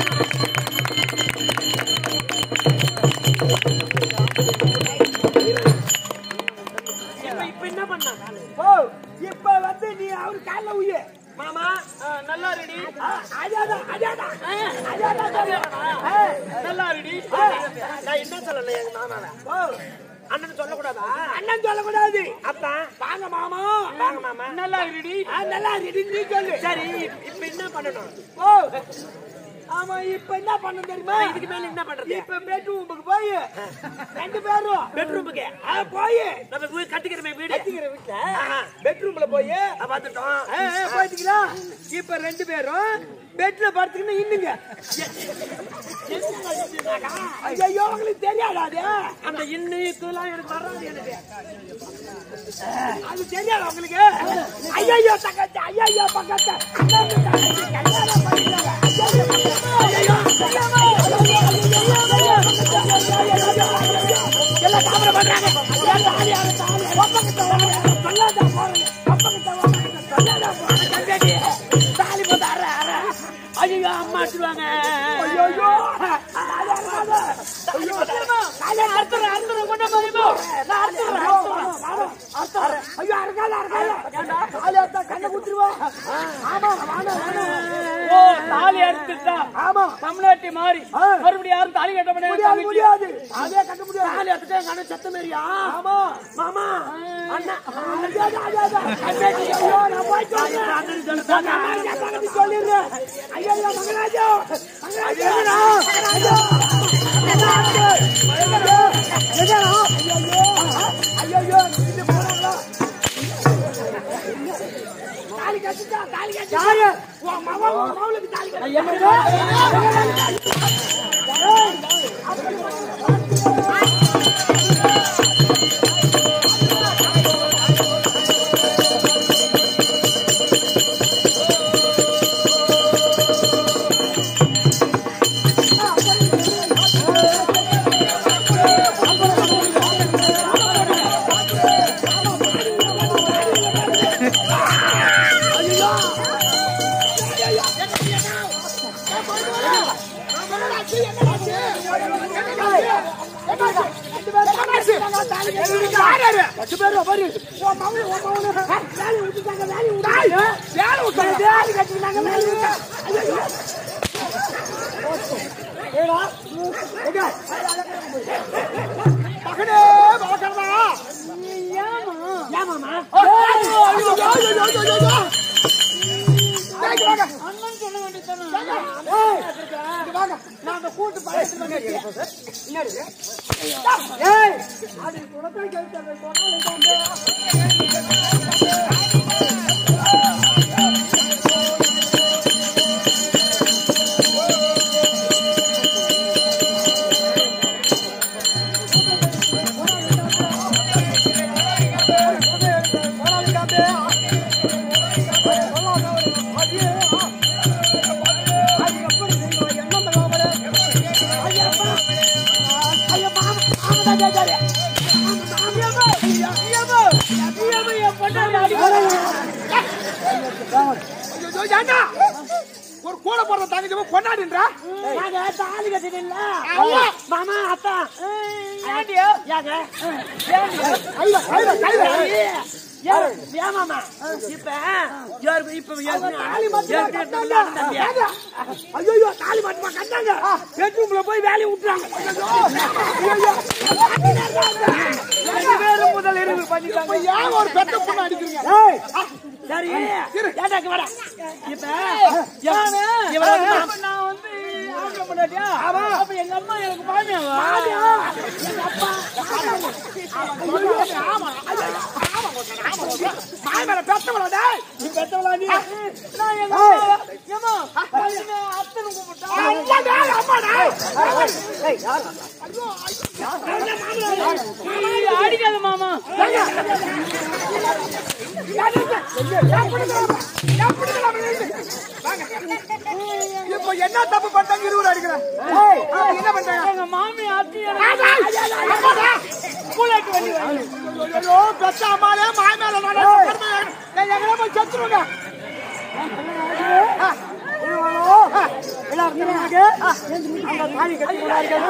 இப்ப இப்ப என்ன பண்ணா ஓ இப்ப வந்து நீ அவரு கால்ல உய்ய மாமா ஆ, நல்லா ரெடி ஆ, அதாதான் அதாதான் அதாதான் சொல்றேன். ஆ, நல்லா ரெடி ஆ, நான் என்ன சொல்லல எங்க மாமாவை ஓ அண்ணன் சொல்லக்கூடாதா அண்ணன் சொல்லக்கூடாது அப்பா வாங்க மாமா வாங்க மாமா நல்லா ரெடி ஆ, நல்லா ரெடி நீ சொல்லு சரி இப்ப என்ன பண்ணணும் ஓ ஆமா இப்ப என்ன பண்ணணும் தெரியுமா இதுக்கு மேல என்ன பண்றது இப்ப பெட்ரூமுக்கு போய் ரெண்டு பேரும் பெட்ரூமுக்கு போய் நம்ம போய் கட்டிக்கிறமே வீடு கட்டிக்கிற வீட்டுல பெட்ரூம்ல போய் வந்துட்டோம் போயிட்டீங்களா இப்ப ரெண்டு பேரும் பெட்ல படுத்துக்கின்னு இன்னுங்க ஐயோ உங்களுக்கு தெரியாதா அது அந்த இன்னு இதெல்லாம் எனக்கு வராது எனக்கு அது தெரியாது உங்களுக்கு ஐயோ தங்கச்சி ஐயோ பக்கத்து அண்ணாந்து தங்கச்சி கல்யாணம் பண்ணிட்டாங்க. ஐயையோ, ஐயையோ, எல்லாம் தாமரை பண்றாங்க. எல்லாம் தாலி அறுத்து, தாலி அறுத்து. பக்கத்து வாங்க, சொல்லாத போறேன். பக்கத்து வாங்க, சொல்லாத போறேன். தங்கச்சி, தாலி போட்டு அற, அற. ஐயோ அம்மா அடிச்சுடுவாங்க ஐயோ தாலி அறுக்காத. ஐயோ, தாலி அறுத்துறேன், அறுத்துறேன், கொண்டு போய் நான் அறுத்துறேன், அறுத்துறேன். அறுத்துறேன். ஐயோ அறுக்காத, அறுக்காத. தாலி அறுத்தா கண்ணை குத்துருவா. ஆமா, வாங்க, வாங்க. ஓ தாலி அறுத்துட்டா ஆமா தமிழ்நாட்டை மாறி மறுபடியும் யாரும் தாலி கட்ட முடியாது முடியாது அதே கட்ட முடியாது தாலி எடுத்துட்டு எங்க அண்ணன் செத்த மாதிரியா ஆமா மாமா அண்ணா அஜாதா அஜாதா அண்ணாச்சி ஐயோ நான் போயிட்டு வரேன் அண்ணன் சொல்லுங்க அண்ணன் பக்கத்து சொல்லிடுறேன் ஐயோ ஐயோ மகராஜோ மகராஜோ ஐயோ ஐயோ ஐயோ ஐயோ இது போறாங்களா தாலி கட்டுட்டா தாலி கட்டு யாரு உன் மகன் உன் மகளுக்கு தாலி கட்டு. என்னது பத்து பேர் பாரு உன் மகன், உன் மகனு, ஆ, வேலையை விட்டுட்டாங்க, வேலையை விட்டாங்க. வேலை விட்டாங்க, வேலை கட்டினாங்க, வேலையை விட்டாங்க. ஐயோ, ஏடா எங்க மகனே மகனா ஏமாமா? நான் அந்த கூட்டு பழக்கத்துல வந்து ஏய் ஐயோ, ஏண்டா ஒரு கூட போடுற தங்கச்சி கொண்டாடின்றா நாங்க தாலி கட்டினீங்கள ஆமா. மாமா அத்தா ஏங்க கையில கையில கையில ஏமாமா இப்ப யாரு இப்ப ஐயோ தாலி மட்டுமா கட்டாங்க பெட்ரூம்ல போய் வேலையை விட்டுறாங்க ரெண்டு பேரும் முதல் இரவு பண்ணிட்டாங்க இப்ப ஏன் ஒரு பெத்த பொண்ணு அடிக்கிறீங்க ஏய் சரி ஏண்டா இங்க வாடா இப்ப இவன் வந்து அப்ப நான் வந்து ஆம்பளை பொண்டாட்டியா? அப்ப எங்க அம்மா எனக்கு மாமியாவா? மாய் மேல பெத்தவளா டேய் நீ பெத்தவளா நீ? நான் எங்க அம்மாவை- ஏம்மா, பையனை அத்தனை கூப்பிட்டா? அம்மா டேய் அம்மா டேய் நீ அடிக்காத மாமா இப்ப என்ன தப்பு பண்ணாங்க இருவர் அடிக்கிறேன் என்ன பண்றாங்க எங்க மாமி அத்தி கூலாட்டு வண்டி வாங்கி ஐயோ பெத்த அம்மாலே மாய் மேல நான் எங்களை போய் செத்துருங்க எல்லாரும் இருந்தாங்க அந்த தாலி கட்டி கொண்டார்கள்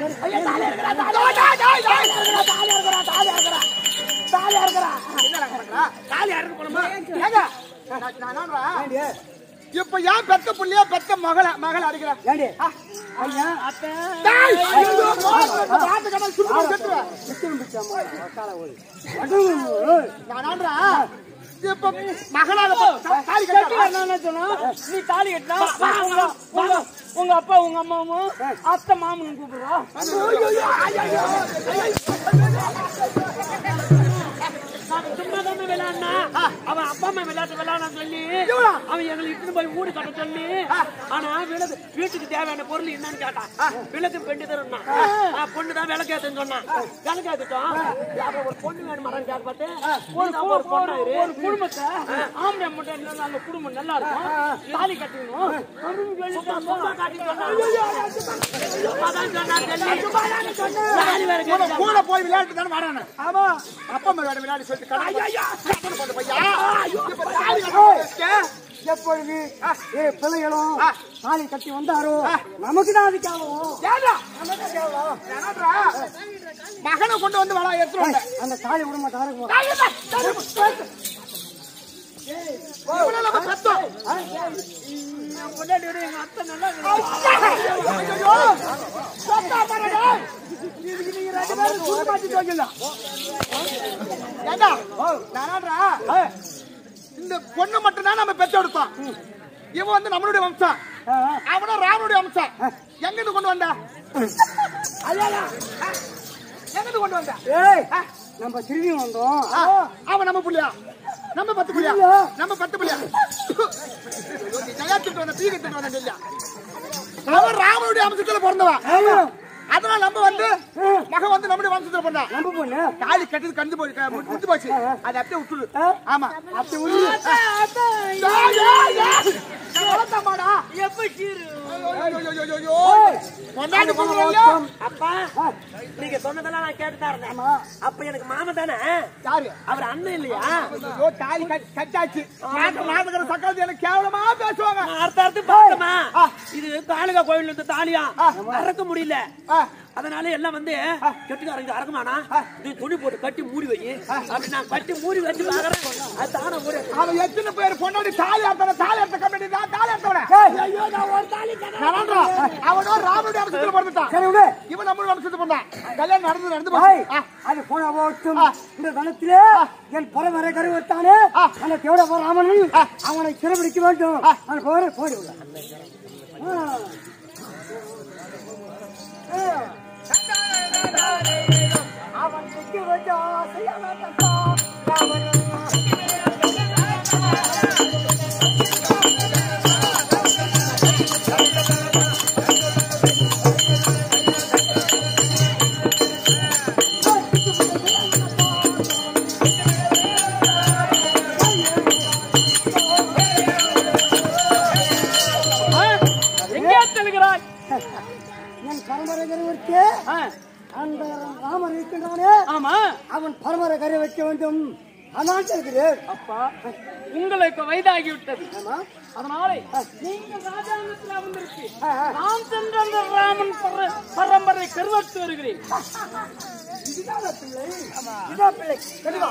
இப்ப ஏன் பெத்த புள்ளைய பெத்த மகள மகள அடிக்கிறேன் ஏண்டி ஐயா டேய், ஐயோ, பாத்து கடை சுட்டு போட்டு செத்துருவேன். நான் ஆடுறா. இப்ப மகளால ப- தாலி கட்டி கட்டுறா. என்ன என்ன சொன்னா நீ தாலி கட்டினா உங்க உங்க உங்க அப்பா உங்க அம்மாவும் அத்தை மாமனும் கூப்பிடுறா சும்மா தானே விளையாடினா அவன் அப்பா அம்மா விளையாட்டு விளையாட சொல்லி அவன் எங்களை இட்டுன்னு போய் வீடு கட்ட சொல்லி ஆனா விளக்கு வீட்டுக்கு தேவையான பொருள் என்னன்னு கேட்டான் விளக்கு பெண்டு தரணும் பொண்ணு தான் விளக்கு ஏத்துன்னு சொன்னான் விளக்கு ஏத்துட்டோம் அப்புறம் ஒரு பொண்ணு வேணுமாடான்னு கேட்டு பார்த்து ஒரு ஒரு கு- ஒரு பொண்ணு ஒரு- ஒரு குடும்பத்தை ஆம்பளை மட்டும் இருந்தா அந்த குடும்பம் நல்லா இருக்கும் தாலி கட்டிக்கணும் அப்படின்னு சொல்லிட்டு சும்மா காட்டி சொன்னான் சும்மா தான் சொன்னான் சொல்லி தாலி வேற கூட கேட்டுட்டான். கூட போய் விளையாட்டு தானே வரானே ஆமா அப்பா அம்மா விளையாட விளையாடி சொல்லிட்டு கடை கட்டணம் போட்டு பையா இப்ப தாலி கட்டுறதுக்கு எப்பொழுது ஏ பிள்ளைகளும் தாலி கட்டி வந்தாரோ நமக்கு தான் அதுக்கு ஆகும் ஏண்டா? ஏனாடா? மகனை கொண்டு வந்து வளா எடுத்துருவாங்க அந்த தாலி விட மாட்டாரு இவனை நம்ம பெத்தோம். பொண்டாட்டி விட எங்க அத்தை நல்லா ஐயோ, சொத்தா பாருடா. ஏண்டா? நானாடா? இந்த பொண்ணு மட்டும் தான் நம்ம பெற்றெடுத்தோம் இவன் வந்து நம்மளுடைய வம்சம் அவனும் ராவனுடைய வம்சம் எங்க இருந்து கொண்டு வந்த எங்க இருந்து கொண்டு வந்த ஏய் நம்ம திரும்பி வந்தோம் ஆ, அவன் நம்ம புள்ளியா நம்ம பத்து புள்ளியா இல்ல. நம்ம பத்து புள்ளியா தயாரிச்சுட்டு வந்த தீ கட்டிட்டு வந்த இல்லையா அவன் ராமனுடைய அம்சத்துல பிறந்தவன் ஆமா. அதனால நம்ம வந்து மகன் வந்து நம்முடைய வம்சத்துல பிறந்தா நம்ம பொண்ணு தாலி கட்டது கண்டு போய் க- முத்து முத்து போச்சு அதை அப்படியே விட்டுரு ஆ. ஆமா அப்படி உள்ள ஏய், ஏய், ஏய். நான் வளர்த்தம்மாடா. எப்ப சீரு ஐயோ, ஐயோ, ஐயோ, ஐயோ. பொண்டாட்டி பொண்ணு இல்லையா? அப்பா நீங்க சொன்னதெல்லாம் நான் கேட்டுதான் இருந்தேன் அப்ப எனக்கு மாமன் தானே யாரு அவர் அண்ணன் இல்லையா ஐயோ, தாலி கட்- கட்டாச்சு நாட்டு நாட்டுக்கிற சக்காலத்து எனக்கு கேவலமா பேசுவாங்க நான் அடுத்த அடுத்து பார்த்தமா இது தாலுகா கோயில் இருந்து தாலியா அறக்க முடியல ஆ. அதனால எல்லாம் வந்து கெட்டுக்காரங்க அறக்குமானா நீ துணி போட்டு கட்டி மூடி வை அப்படி நான் கட்டி மூடி வச்சு பாக்குறேன் அது தானே மூடி அவன் எத்தனை பேர் பொண்டாடி தாலி அர்த்தவன தாலி அர்த்த கம்பெனி தான் தாலி அர்த்தவன ஐயோ நான் ஒரு தாலி அவனோ ராமனுடைய அம்சத்துல பிறந்துட்டான் சரி விடு இவன் நம்மளுடைய அம்சத்துல பிறந்தான் கல்யாணம் நடந்து நடந்து பாய் போச்சு. ஆ. அது போன போட்டும் இந்த தனத்திலே என் பரவரை கருவத்தானே அந்த தேவட ராமன் அவனை சிறைபிடிக்க வேண்டும் அந்த போற போடி விட அவன் சுத்தி வச்சா எங்கே செல்கிறாய் என் பரம்பரை கருவிற்கு ஆ, அந்த ராமன் இருக்கின்றானே ஆமா அவன் பரம்பரை கரு வைக்க வேண்டும் அதான் இருக்கிறேன் அப்பா உங்களுக்கு வயதாகி விட்டது ஆமா அதனாலே நீங்கள் ராஜாங்கத்தில் அமர்ந்திருக்கு ஆ, ஆ. நான் சென்ற அந்த ராமன் பர- பரம்பரை கருவத்து வருகிறேன் இதுதான் பிள்ளை இதான் பிள்ளை தெளிவா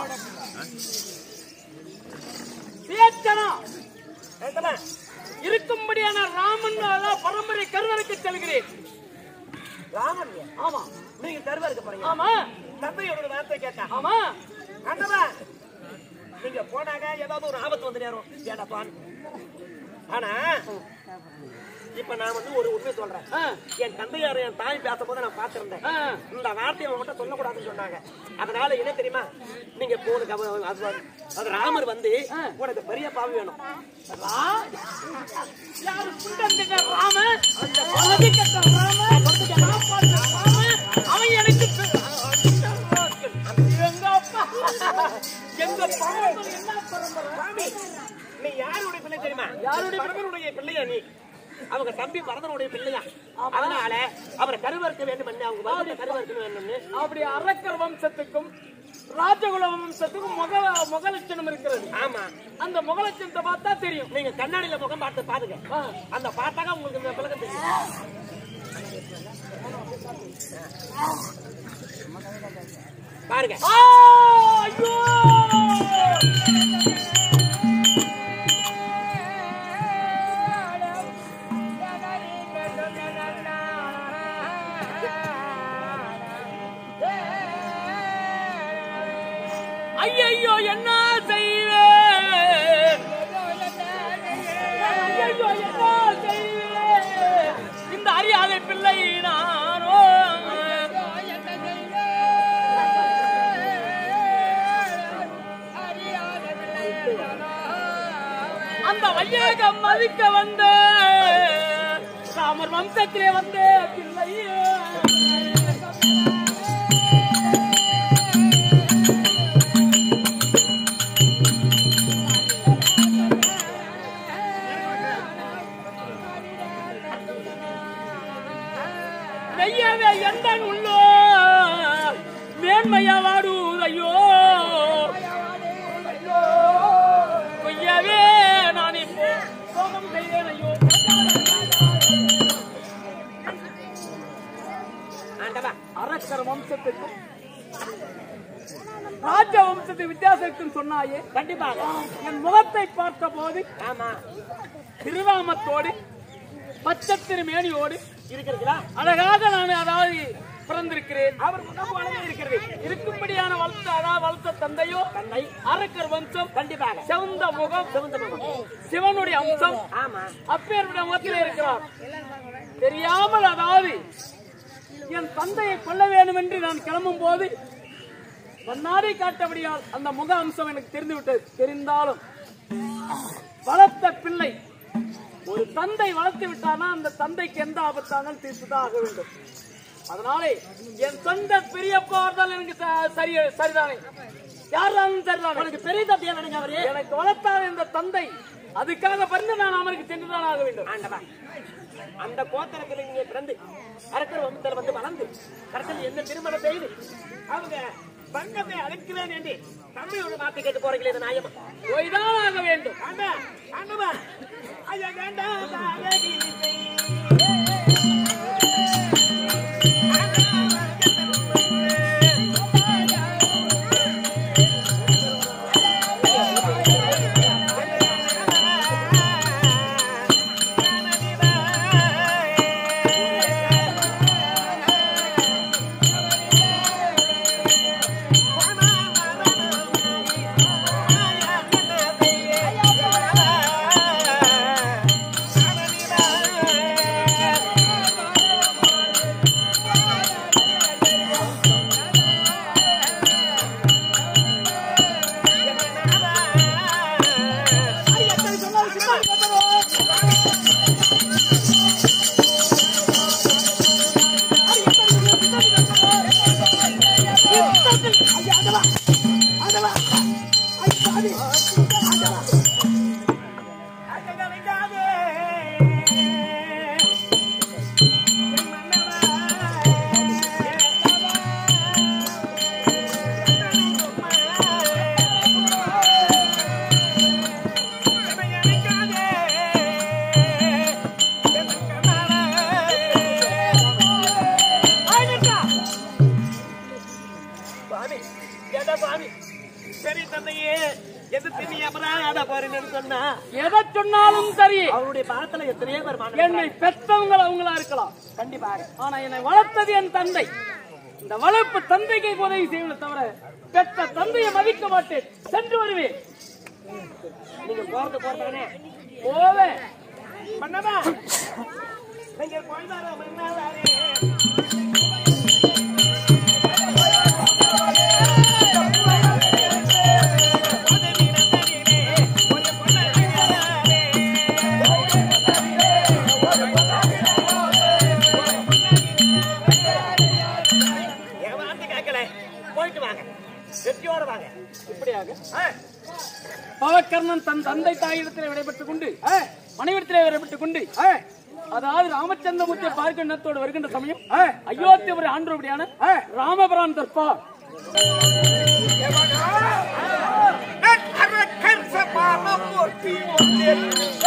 பேச்சனா இருக்கும்படியான ராமன் அதான் பரம்பரை கருவறைக்கு செல்கிறேன் ராமன் ஆமா நீங்க தருவா இருக்க போறீங்க ஆமா தந்தையோட வார்த்தை கேட்டா ஆமா அண்ணவா நீங்க போனாங்க ஏதாவது ஒரு ஆபத்து வந்து நேரம் கேட்டப்பான் ஆனா இப்ப நான் வந்து ஒரு உண்மை சொல்றேன் ஆ, என் தந்தையார் என் தாய் பேசும்போது நான் பார்த்திருந்தேன் ஆ. இந்த வார்த்தையை அவங்ககிட்ட சொல்லக்கூடாதுன்னு சொன்னாங்க அதனால என்ன தெரியுமா நீங்க போனுக்கு அவ- அது வந்து- அது ராமர் வந்து உனக்கு பெரிய பாவி வேணும் ரா- யாரு குண்டந்திட்ட ராமன் அந்த பலதி கட்ட ராமன் காப்பாற்ற ராமன் அவன் எனக்கு பெ- எங்க அப்பா எங்க பரம்பரை என்ன பரம்பரை சாமி நீ யாருடைய பிள்ளை தெரியுமா யாருடைய பரதனுடைய பிள்ளையா நீ அவங்க தம்பி பரதனுடைய பிள்ளையா அதனால அவரை கருவறுக்க வேண்டும் அவங்க வந்து கருவறுக்க வேண்டும்னு அப்படி அரக்கர் வம்சத்துக்கும் ராஜகுல வம்சத்துக்கும் முக முகலட்சணம் இருக்கிறது ஆமா அந்த முகலட்சணத்தை பார்த்தா தெரியும் நீங்க கண்ணாடியில முகம் பார்த்து பாருங்க அந்த பார்த்தாக்க உங்களுக்கு இந்த பழக்கம் தெரியும் பாருங்க ஆ, ஐயோ! ஐயையோ என்ன செய்வேன் ஐயையோ என்ன செய்வேன் இந்த அறியாத பிள்ளை நானோ அந்த வையகம் மதிக்க வந்த ராமர் வம்சத்திலே வந்த பிள்ளையே மெய்யவே எந்த உள்ளோ மேன்மையா வாடுவதையோ பொய்யவே நான் இப்போ சோகம் செய்தேன் ஐயோ ஆண்டவா அரக்கர் வம்சத்துக்கும் ராஜ வம்சத்து வித்தியாசத்துக்கும் சொன்னாயே கண்டிப்பாக என் முகத்தை பார்த்த போது ஆமா திருவாமத்தோடு பச்சத்திரு மேனியோடு இருக்கிறீங்களா அழகாக நான் அதாவது பிறந்திருக்கிறேன் அவர் முகம் அழகா இருக்கிறது இருக்கும்படியான வளர்த்த அதாவது வளர்த்த தந்தையோ தந்தை அரக்கர் வம்சம் கண்டிப்பாக செவந்த முகம் சிவந்த முகம் சிவனுடைய அம்சம் ஆமா அப்பேருடைய முகத்திலே இருக்கிறார் தெரியாமல் அதாவது என் தந்தையை கொல்ல வேண்டும் என்று நான் கிளம்பும் போது கண்ணாடி காட்டபடியால் அந்த முக அம்சம் எனக்கு தெரிந்து விட்டது தெரிந்தாலும் வளர்த்த பிள்ளை ஒரு தந்தை வளர்த்து விட்டானா அந்த தந்தைக்கு எந்த ஆபத்தானாலும் தீர்த்துதான் ஆக வேண்டும் அதனாலே என் சொந்த பெரியப்பா இருந்தாலும் எனக்கு ச- சரி சரிதானே யாராலும் சரிதானே எனக்கு பெரிய தந்தையா நினைங்க அவரு எனக்கு வளர்த்தார் இந்த தந்தை அதுக்காக பிறந்து நான் அவருக்கு சென்றுதான் ஆக வேண்டும் ஆண்டவா அந்த கோத்தரத்தில் நீங்க பிறந்து அரக்கர் வம்சத்தில் வந்து வளர்ந்து கடைசியில் என்ன திருமணம் செய்து அவங்க பங்கத்தை அழைக்கிறேன் என்று தம்மையோட வார்த்தை கேட்டு போறீங்களே இது நியாயமா போய்தான் ஆக வேண்டும் ஆண்டா ஆண்டவா ஐயா வேண்டாம் அழகி சுவாமி கேட்டா சுவாமி பெரிய தந்தையே எதிர்த்து நீ அபராத போறேன்னு சொன்னா எதை சொன்னாலும் சரி அவருடைய பாதத்துல எத்தனையோ பேர் மாணவர்கள் என்னை பெற்றவங்க அவங்களா இருக்கலாம் கண்டிப்பாக ஆனா என்னை வளர்த்தது என் தந்தை இந்த வளர்ப்பு தந்தைக்கு உதவி செய்வதை தவிர பெற்ற தந்தையை மதிக்க மாட்டேன் சென்று வருவேன் நீங்க போறது போறதானே போவேன் பண்ணதா நீங்க போய்தாரோ மன்னாதாரே என் வார்த்தை கேட்கல போயிட்டு வாங்க வெற்றியோட வாங்க இப்படியாக ஆ, பவக்கர்ணன் தன் தந்தை தாயிடத்தில் விடைபெற்றுக் கொண்டு மனைவிடத்திலே விடைபெற்றுக் கொண்டு அதாவது ராமச்சந்திரமூர்த்தியை பார்க்க எண்ணத்தோடு வருகின்ற சமயம் அயோத்தியபுரி ஆண்டோபடியான ராமபுரான் தர்பார் அரக்கர் சபாலமூர்த்தி ஒன்றில்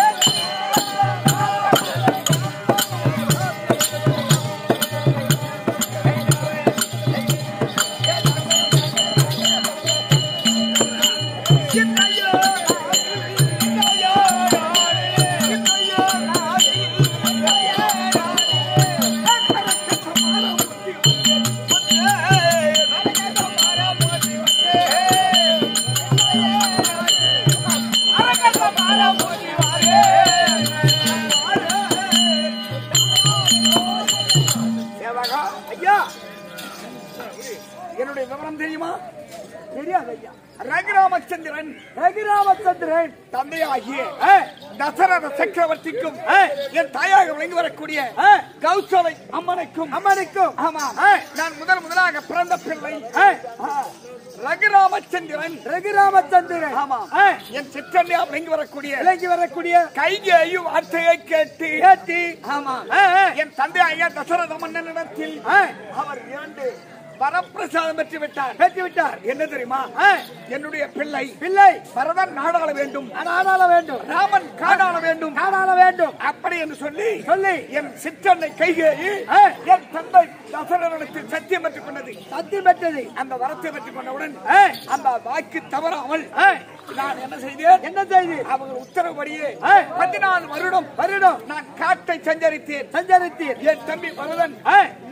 சேவகா ஐயா என்னுடைய விவரம் தெரியுமா தெரியாது ஐயா ரகுராமச்சந்திரன் ரகுராமச்சந்திரன் தந்தையாகிய ஆ, தசரத சக்கரவர்த்திக்கும் ஆ, என் தாயாக விளங்கி வரக்கூடிய ஆ, கௌசலை அம்மனுக்கும் அம்மனுக்கும் ஆமா ஆ, நான் முதல் முதலாக பிறந்த பிள்ளை ஆ, ரகுராமச்சந்திரன் ரகுராமச்சந்திரன் ஆமா. ஆ, என் சிற்றண்டையா விளங்கி வரக்கூடிய விளங்கி வரக்கூடிய கைகேயும் வார்த்தையை கேட்டு கேட்டி ஆமா ஆ, ஆ, என் தந்தை ஐயா தசரத மன்னனிடத்தில் ஆ, அவர் இரண்டு வரப்பிரசாதம் பெற்று விட்டார் பெற்று விட்டார் என்ன தெரியுமா ஆ, என்னுடைய பிள்ளை பிள்ளை பரதன் நாடாள வேண்டும் ஆனால வேண்டும் ராமன் காடாள வேண்டும் காணால வேண்டும் அப்படி என்று சொல்லி சொல்லி என் சிற்றன்னை கைகேயி ஆ, என் தந்தை தசரனிடத்தில் சத்தியம் பெற்றுக் கொண்டது சத்தி பெற்றது அந்த வரத்தை பெற்றுக் கொண்டவுடன் ஆ, அந்த வாக்கு தவறாமல் ஆ, நான் என்ன செய்தேன் என்ன செய்தி அவங்க உத்தரவுபடியே ஆ. பதினாலு வருடம் வருடம் நான் காட்டை சஞ்சரித்தேன் சஞ்சரித்தீர் என் தம்பி பரதன் ஆ,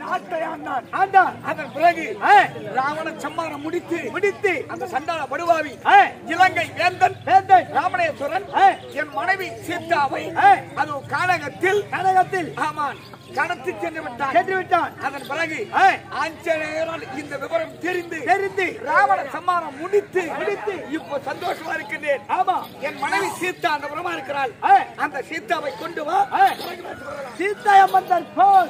நாட்டை ஆண்டான் ஆண்டான் அதன் பிறகு ஆ, ராவண சம்மாரம் முடித்து முடித்து அந்த சண்டாள படுவாவி ஆ, இலங்கை வேந்தன் வேந்தன் ராமணேஸ்வரன் ஆ, என் மனைவி சீதாவை ஆ, அது கானகத்தில் கனகத்தில் ஆமான் கடத்தி சென்று விட்டான் சென்று விட்டான் அதன் பிறகு ஆ, ஆஞ்சநேயரால் இந்த விவரம் தெரிந்து தெரிந்து ராவண சம்மானம் முடித்து முடித்து இப்போ சந்தோஷமா இருக்கின்றேன் ஆமா என் மனைவி சீதா அந்த புறமா இருக்கிறாள் ஆ, அந்த சீதாவை கொண்டு வா ஆ, சீதாயம்மந்தன் போல்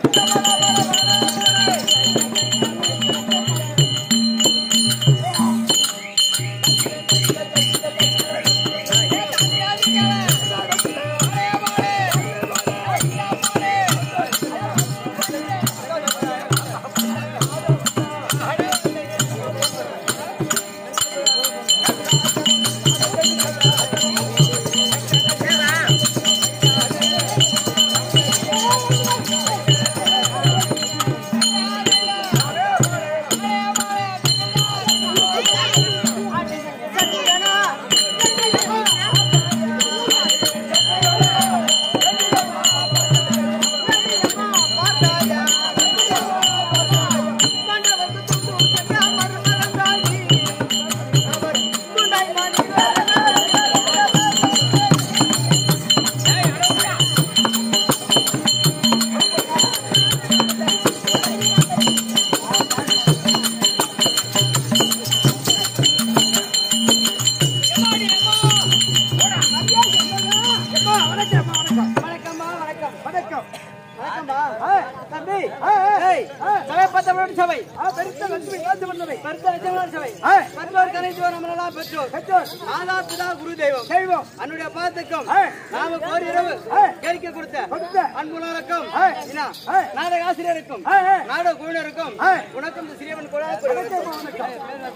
வணக்கம்மா வணக்கம் வணக்கம் வணக்கம்மா தம்பி சபை பத்தவரோடு சபை பெருத்த லட்சுமி காத்து வந்தவை பெருத்த லட்சுமி சபை பெற்றோர் கரைச்சோர் நம்மளெல்லாம் பெற்றோர் பெற்றோர் மாதா பிதா குரு தெய்வம் தெய்வம் அன்னுடைய பாதத்துக்கும் நாம கோரி இரவு கேட்க கொடுத்த கொடுத்த அன்புணருக்கும் நாடக ஆசிரியருக்கும் நாடக குழுவினருக்கும் உனக்கும் இந்த சிறியவன் கூட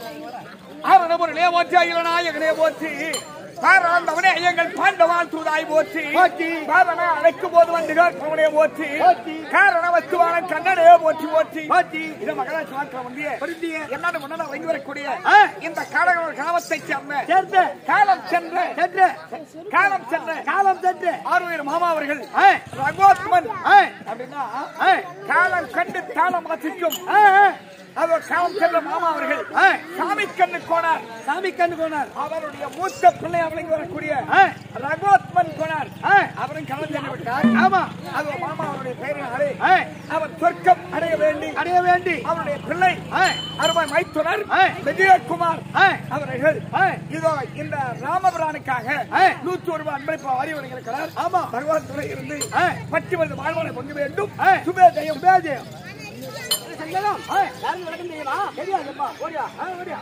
ஆரணபுரனே போற்றி அகிலநாயகனே போற்றி பாராண்டவனே எங்கள் பாண்டவான் தூதாய் போற்றி பாதனா அழைக்கும் போது வந்து கேட்பவனே போற்றி காரண வஸ்துவான கண்ணனே போற்றி போற்றி இது மகராஜ் மாற்றம் வந்திய என்னோட முன்னாடி வாங்கி வரக்கூடிய இந்த காடகர் கிராமத்தை சேர்ந்த சேர்த்து காலம் சென்ற சென்று காலம் சென்ற காலம் சென்று ஆறுயிர் மாமா அவர்கள் ஆ, ரகோத்மன் ஆ, அப்படின்னா ஆ, காலம் கண்டு தாளம் வாசிக்கும் ஆ, ஆ. அவர் காலம் சென்ற மாமா அவர்கள் ஆ. சாமி கண்ணு கோனார் சாமி கண்டு போனார் அவருடைய மூத்த பிள்ளை அவளுக்கு வரக்கூடிய ஆ, ரகோத்மன் கோனார் ஆ, அவரும் கலந்து சென்று விட்டார் ஆமா அது மாமா அவருடைய பெயரினாலே ஆ, அவர் சொர்க்கம் அடைய வேண்டி அடைய வேண்டி அவருடைய பிள்ளை ஆ, அருமை மைத்துனர் ஆ. விஜயகுமார் ஆ, அவர்கள் ஆ, இதோ இந்த ராமபிரானுக்காக ஆ. நூத்தி ஒரு ரூபாய் அன்பளிப்பு வாரி வழங்கியிருக்கிறார் ஆமா. பகவான் துறை இருந்து ஆ. பற்றி வந்து வாழ்வானை பொங்க வேண்டும் ஆ. சுபேஜயம் சுபேஜயம். சங்கடம், ஆ, யாருக்கு வணக்கம் தெரியுமா? தெரியாதுப்பா, ஓடியா, ஆ, ஓடியா.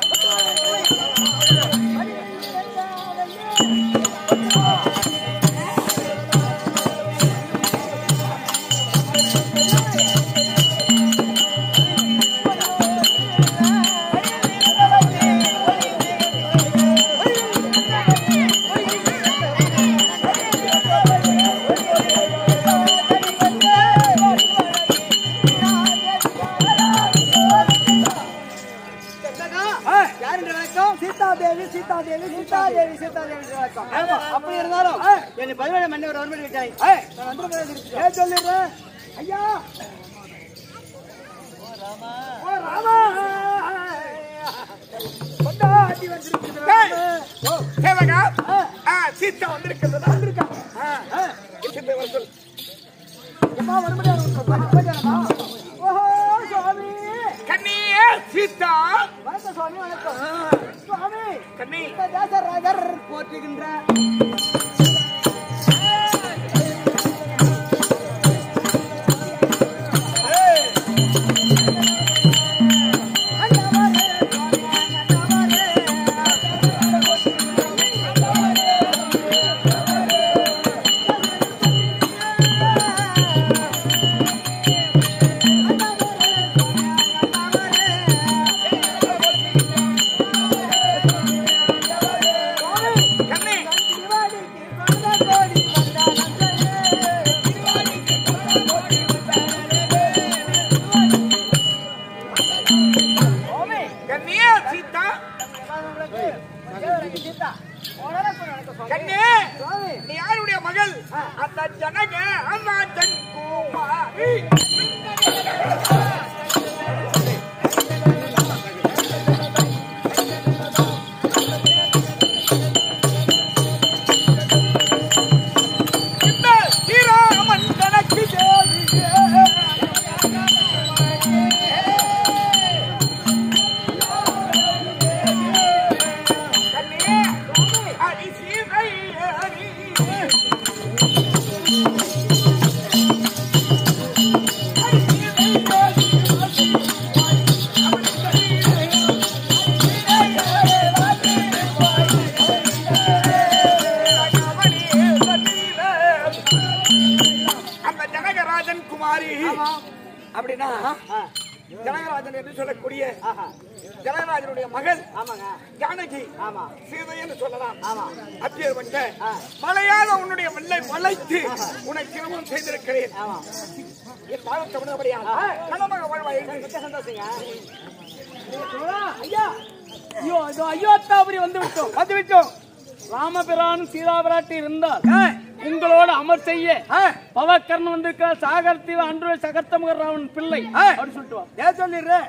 ஆ, யார் என்று வணக்கம்? சீதாதேவி சீதாதேவி சீதாதேவி சீதாதேவி என்று வணக்கம். ஆமா, அப்படி இருந்தாலும் என்னை பதிவேழு மன்னவர் வரும்படி விட்டாய் நான் வந்து போயிருக்கிறேன். ஏன் சொல்லிடுறேன் ஐயா ஓ, ராமா கொண்டாடி வந்திருக்கிறார். ஓ, சேவகா ஆ, ஆ, சீதா வந்திருக்கிறது வந்திருக்காங்க ஆ, எம்மா வரும்படியா போயிட்டாரம்மா. ஓஹோ சுவாமி கண்ணியே சீதா வணக்கம் சுவாமி வணக்கம் சுவாமி கண்ணி இந்த தேசராஜர் போற்றுகின்ற கண்ணி கண்ணியே சீதா கண்ணே நீ யாருடைய மகள் அந்த ஜனக அம்மா ஜன் குமாரி மாறி அப்படின்னா ஜனகராஜன் என்று சொல்லக்கூடிய ஜனகராஜனுடைய மகள் ஆமாங்க ஜானகி ஆமா சீதை என்று சொல்லலாம் ஆமா அப்பேற்பட்ட மலையாத உன்னுடைய வெள்ளை வளைத்து உன்னை திருமணம் செய்திருக்கிறேன் ஆமா என் பாதத்தை விடுபடியா கணமக வாழ்வாய் மிக்க சந்தோஷங்க ஐயா ஐயோ இதோ அயோத்தாபுரி வந்து விட்டோம் வந்து விட்டோம் ராமபிரான் சீதாபிராட்டி இருந்தால் உங்களோட அமர் செய்ய பவக்கர்ணன் வந்திருக்கார் சாகர் தீவு அன்று சகத்தமுகர் ராவன் பிள்ளை அப்படின்னு சொல்லிட்டு வா ஏன் சொல்லிடுறேன்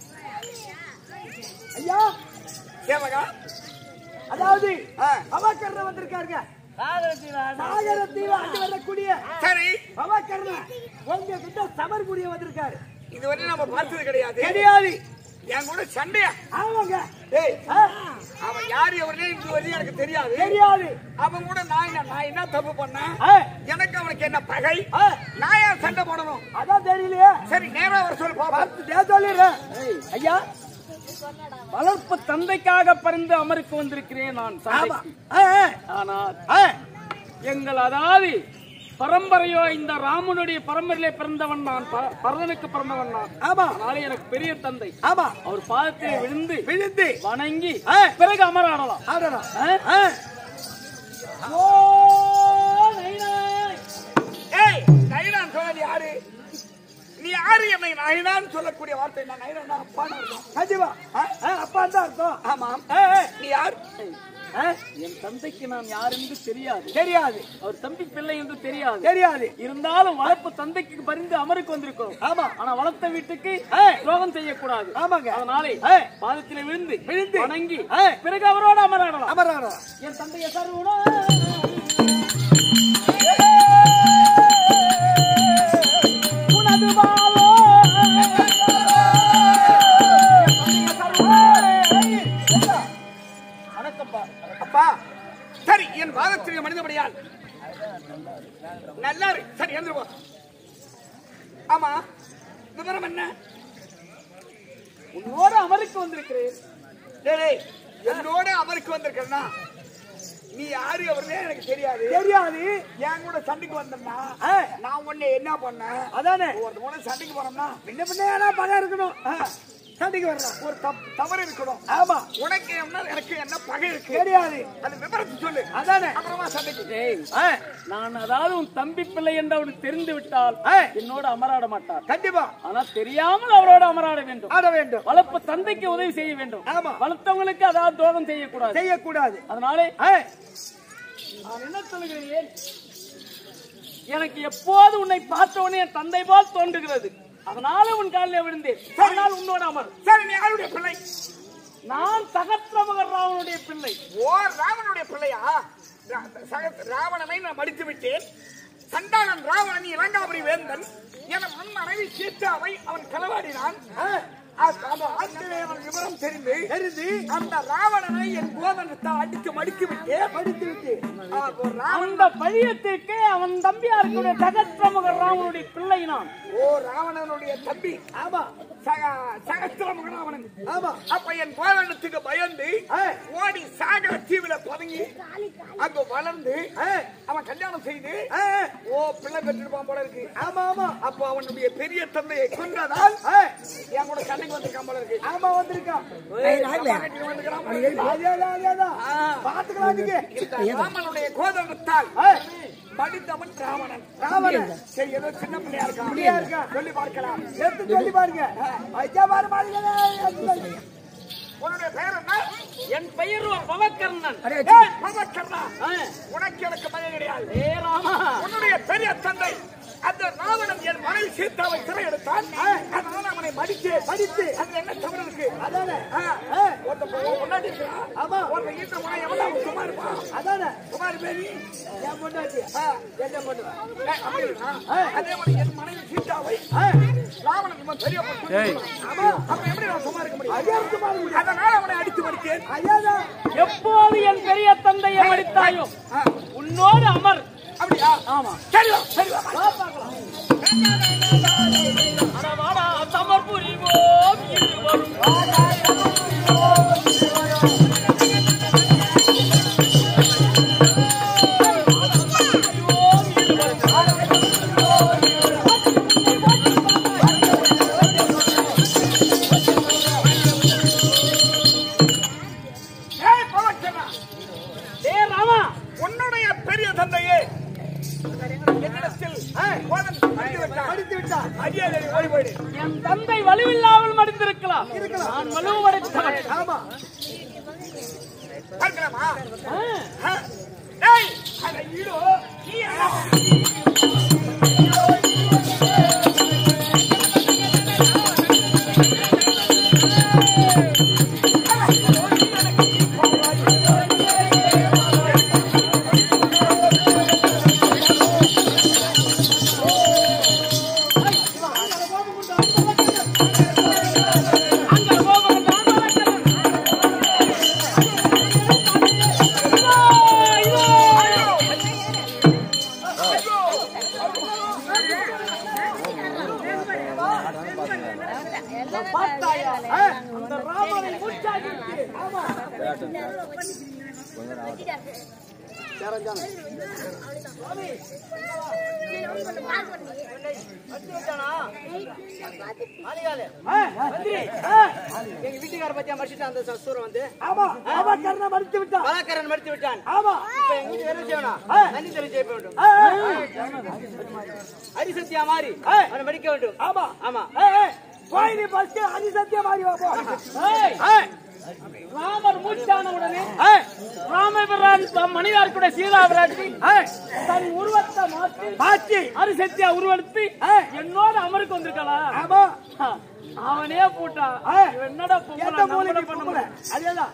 ஐயா சேவகா அதாவது ஆ. பவாக்கர்ணன் வந்திருக்காருங்க சாகர தீவு அண்டு வரக்கூடிய சரி பவாக்கர்ணன் உங்க கிட்ட சமர்புரிய வந்திருக்காரு இதுவரை நம்ம பார்த்தது கிடையாது கிடையாது என் கூட சண்டையா ஆமாங்க ஏய் ஆ, அவன் யாரு எவரே இது வரையும் எனக்கு தெரியாது தெரியாது அவன் கூட நான் என்ன நான் என்ன தப்பு பண்ணேன் ஆ, எனக்கு அவனுக்கு என்ன பகை ஆ, நான் ஏன் சண்டை போடணும் அதான் தெரியலையே சரி நேரா வர சொல்லு பாப்பா பார்த்து நான் சொல்லிடுறேன் ஐயா வளர்ப்பு தந்தைக்காக பறிந்து அமருக்கு வந்திருக்கிறேன் நான் ஆமா சண்டைக்கு. ஆ, ஆ, ஆனால் ஆ, எங்கள் அதாவது பரம்பரையோ இந்த ராமனுடைய பரம்பரையிலே பிறந்தவன் நான் பர- பரதனுக்கு பிறந்தவன் நான் ஆமா அதனால எனக்கு பெரிய தந்தை ஆமா அவர் பாதத்தை விழுந்து விழுந்து வணங்கி ஆ. பிறகு அமராடலாம் ஆடலாம் ஆ? ஆ, ஓ நைனாய். ஏய் நைனான் சொன்னது யாரு நீ யாரு என்னை நைனான்னு சொல்லக்கூடிய வார்த்தை நான் நைனா அப்பான்னு அர்த்தம். கண்டிப்பா ஆ, ஆ, அப்பா தான் அர்த்தம் ஆமாம் ஆ, ஆ, நீ யார் ஆ, என் தந்தைக்கு நான் யார் என்று தெரியாது தெரியாது அவர் தம்பி பிள்ளை என்று தெரியாது தெரியாது இருந்தாலும் வளர்ப்பு தந்தைக்கு பரிந்து அமருக்கு வந்திருக்கிறோம் ஆமா ஆனா வளர்த்த வீட்டுக்கு ஆ. துரோகம் செய்யக்கூடாது ஆமாங்க அதனாலே ஆ. பாதத்திலே விழுந்து விழுந்து. வணங்கி ஆ. பிறகு அவரோட அமராடலாம் அமராடா என் தந்தைய சர்வனோ உனது பாவோ வணக்கம்ப்பா அப்பா சரி என் வாதத்திற்கு மனிதபடியால் நல்லா இரு. சரி எழுந்துருவா ஆமா விவரம் என்ன உன்னோட அமருக்கு வந்திருக்கிறேன் டேய், டேய், என்னோட அவருக்கு வந்திருக்கா நீ யாரு அவர்களே எனக்கு தெரியாது தெரியாது என் கூட சண்டைக்கு வந்தோம்னா ஆ, நான் உன்னை என்ன பண்ணேன் அதானே ஒரு கூட சண்டைக்கு போனோம்னா முன்ன பின்ன ஏன்னா பணம் இருக்கணும் ஆ, சண்டைக்கு வரலாம் ஒரு தப்- தவறு இருக்கணும் ஆமா உனக்கு என்ன எனக்கு என்ன பகை இருக்கு தெரியாது அது விவரத்தை சொல்லு அதானே அப்புறமா சண்டைக்கு டேய், ஆ, நான் அதாவது உன் தம்பி பிள்ளை என்று அவனுக்கு தெரிந்து விட்டால் ஆ. என்னோட அமராட மாட்டார் கண்டிப்பா ஆனா தெரியாமல் அவரோட அமராட வேண்டும் ஆட வேண்டும் வளர்ப்பு தந்தைக்கு உதவி செய்ய வேண்டும் ஆமா. வளர்த்தவங்களுக்கு அதாவது துரோகம் செய்யக்கூடாது செய்யக்கூடாது அதனாலே ஆ, நான் என்ன சொல்லுகிறேன் எனக்கு எப்போது உன்னை பார்த்த உடனே என் தந்தை போல் தோன்றுகிறது அதனால உன் காலில் விழுந்தேன் ஆனால் உன்னோட அமர் சரி நீ யாருடைய பிள்ளை நான் சகத்ரமகர் ராவனுடைய பிள்ளை ஓ ராவனுடைய பிள்ளையா ரா- சக- ராவணனை நான் மடித்து விட்டேன் சண்டாளன் ராவணன் இலங்காபுரி வேந்தன் என மண் மனைவி சீத்தாவை அவன் களவாடினான் அ- அந்த ஆஞ்சநேயன் விவரம் தெரிந்து தெரிந்து அந்த ராவணனை என் கோதனத்தால் அடித்து மடித்து விட்டேன் படித்து விட்டு அப்போ ராவணன் அந்த பழியத்திற்கு அவன் தம்பியா இருக்கக்கூடிய சகத்ரமகர் ராவனுடைய பிள்ளை நான் ஓ ராவணனுடைய தம்பி ஆமா சக சகஸ்திரமுக ராவணன் ஆமா அப்ப என் கோதனத்துக்கு பயந்து ஆ, ஓடி சாகர தீவில பதுங்கி அங்க வளர்ந்து ஆ, அவன் கல்யாணம் செய்து ஆ, ஓ பிள்ளை பெற்றிருப்பான் போல இருக்கு ஆமா ஆமா அப்போ அவனுடைய பெரிய தந்தையை கொன்றதால் ஆ, என் கூட சண்டைக்கு வந்திருக்கான் போல இருக்கு ஆமா வந்திருக்கான் பக்கத்துல வந்துக்கிறான் போல இருக்கு. அதேதான், அதேதான். பாத்துக்கலாம் நீங்க இந்த ராமனுடைய கோதனத்தால் ஆ, படித்தவன் ராவணன் ராவணன். சரி ஏதோ சின்ன பிள்ளையா இருக்கான் பிள்ளையா இருக்கான். சொல்லி பார்க்கலாம் எடுத்து சொல்லி பாருங்க ஐயா பாரு பாருங்களே எடுத்து பாருங்க. உன்னுடைய பெயர் என்ன என் பெயர் பவக்கர்ணன் ஏய், பவக்கர்ணா. ஆ. உனக்கு எனக்கு பயம் கிடையாது ஏ ராமா உன்னுடைய பெரிய தந்தை அந்த ராவணன் என் மனைவி சீதாவை சிறை எடுத்தான் அதனால அவனை மடித்து மடித்து அதுல என்ன தவறு இருக்கு அதானே ஆ, ஆ, ஒருத்தன் பொ- பொண்டாட்டி இருக்கிறான். ஆமா. ஒருத்தன் ஈட்ட போனா எவன்டா அவன் சும்மா இருப்பான்? அதானே சும்மா இருப்பே நீ? என் பொண்டாட்டி ஆ, என்ன பண்ணுவா ஏய், அப்படி இருக்கா? அதே மாதிரி என் மனைவி சீதாவை ராவணன் இவன் பெரிய பொண்ணு. ஆமா, அப்ப எப்படி நான் சும்மா இருக்க முடியும்? அதனால அவனை அடித்து மடித்தேன். ஐயாதான் எப்போது என் பெரிய தந்தையை மடித்தாயோ ஆ, உன்னோடு அமர் அப்படியா? ஆமா சரி வா, சரி வா. வா பார்க்கலாம். அட வாடா, சமர் புரிவோம் இருவரும். போதும், மடித்து விட்டான். படித்து விட்டார் மரியாதை ஓடி போயிடு என் தந்தை வலுவில்லாமல் மடிந்திருக்கலாம் நான் வலுவடைத்தவன் ஆமா பார்க்கலாமா ஆ. ஆ. டேய், அட ஈடோ, நீ என்ன? அங்க போகும் காமராஜன். இதோ, இதோ. பார்த்தாயா? அந்த ராமனை மூச்சாக்கி விட்டு. ஆமா. ஆ, மந்திரி, ஆ, எங்க வீட்டுக்கார பத்தியா மடிச்சிட்டு அந்த சூரம் வந்து ஆமா ஆமா கர்ணா மடித்து விட்டார் பலாக்காரன் மடித்து விட்டான் ஆமா இப்ப எங்க வீட்டு வேலை செய்யணும் நன்றி தெரிய செய்ய வேண்டும் ஆ, ஆ, அரிசத்தியா மாறி அவனை மடிக்க வேண்டும் ஆமா ஆமா ஏய், ஏய், போய் நீ ஃபர்ஸ்ட் அதிசத்தியம் மாறி வா போ ஏய், ஏய், ராமர் மூச்சான உடனே ஏய், ராமபிரான் தம் மணியார் கூட சீதா பிராட்டி தன் உருவத்தை மாற்றி மாற்றி அரிசத்தியா உருவெடுத்து என்னோட அமருக்கு வந்திருக்கலாம் ஆமா அவனே போட்டான் ஏய், இவன் என்னடா பொம்பளை, எந்த நம்மள மூலைக்கு பண்ண பொம்பளை? முடியும். அதேதான்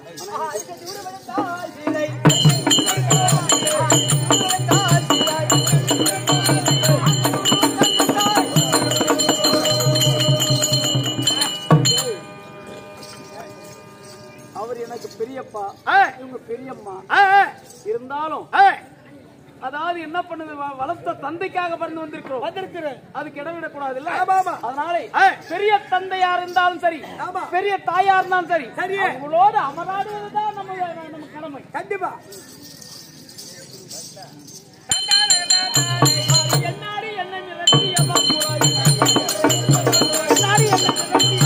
அவர் எனக்கு பெரியப்பா இவங்க பெரியம்மா இருந்தாலும் அதாவது என்ன பண்ணுது வ- வளர்த்த தந்தைக்காக பிறந்து வந்திருக்கிறோம் வந்திருக்கிறேன் அதுக்கு இடம் விடக்கூடாது இல்ல ஆமா, ஆமா. அதனால பெரிய தந்தையா இருந்தாலும் சரி ஆமா. பெரிய தாயா இருந்தாலும் சரி சரி. அவங்களோட அமராடுவதுதான் நம்ம நம்ம கடமை கண்டிப்பா என்னாடி என்னை மிரட்டி எவ்வா போராடி என்னாடி என்னை மிரட்டி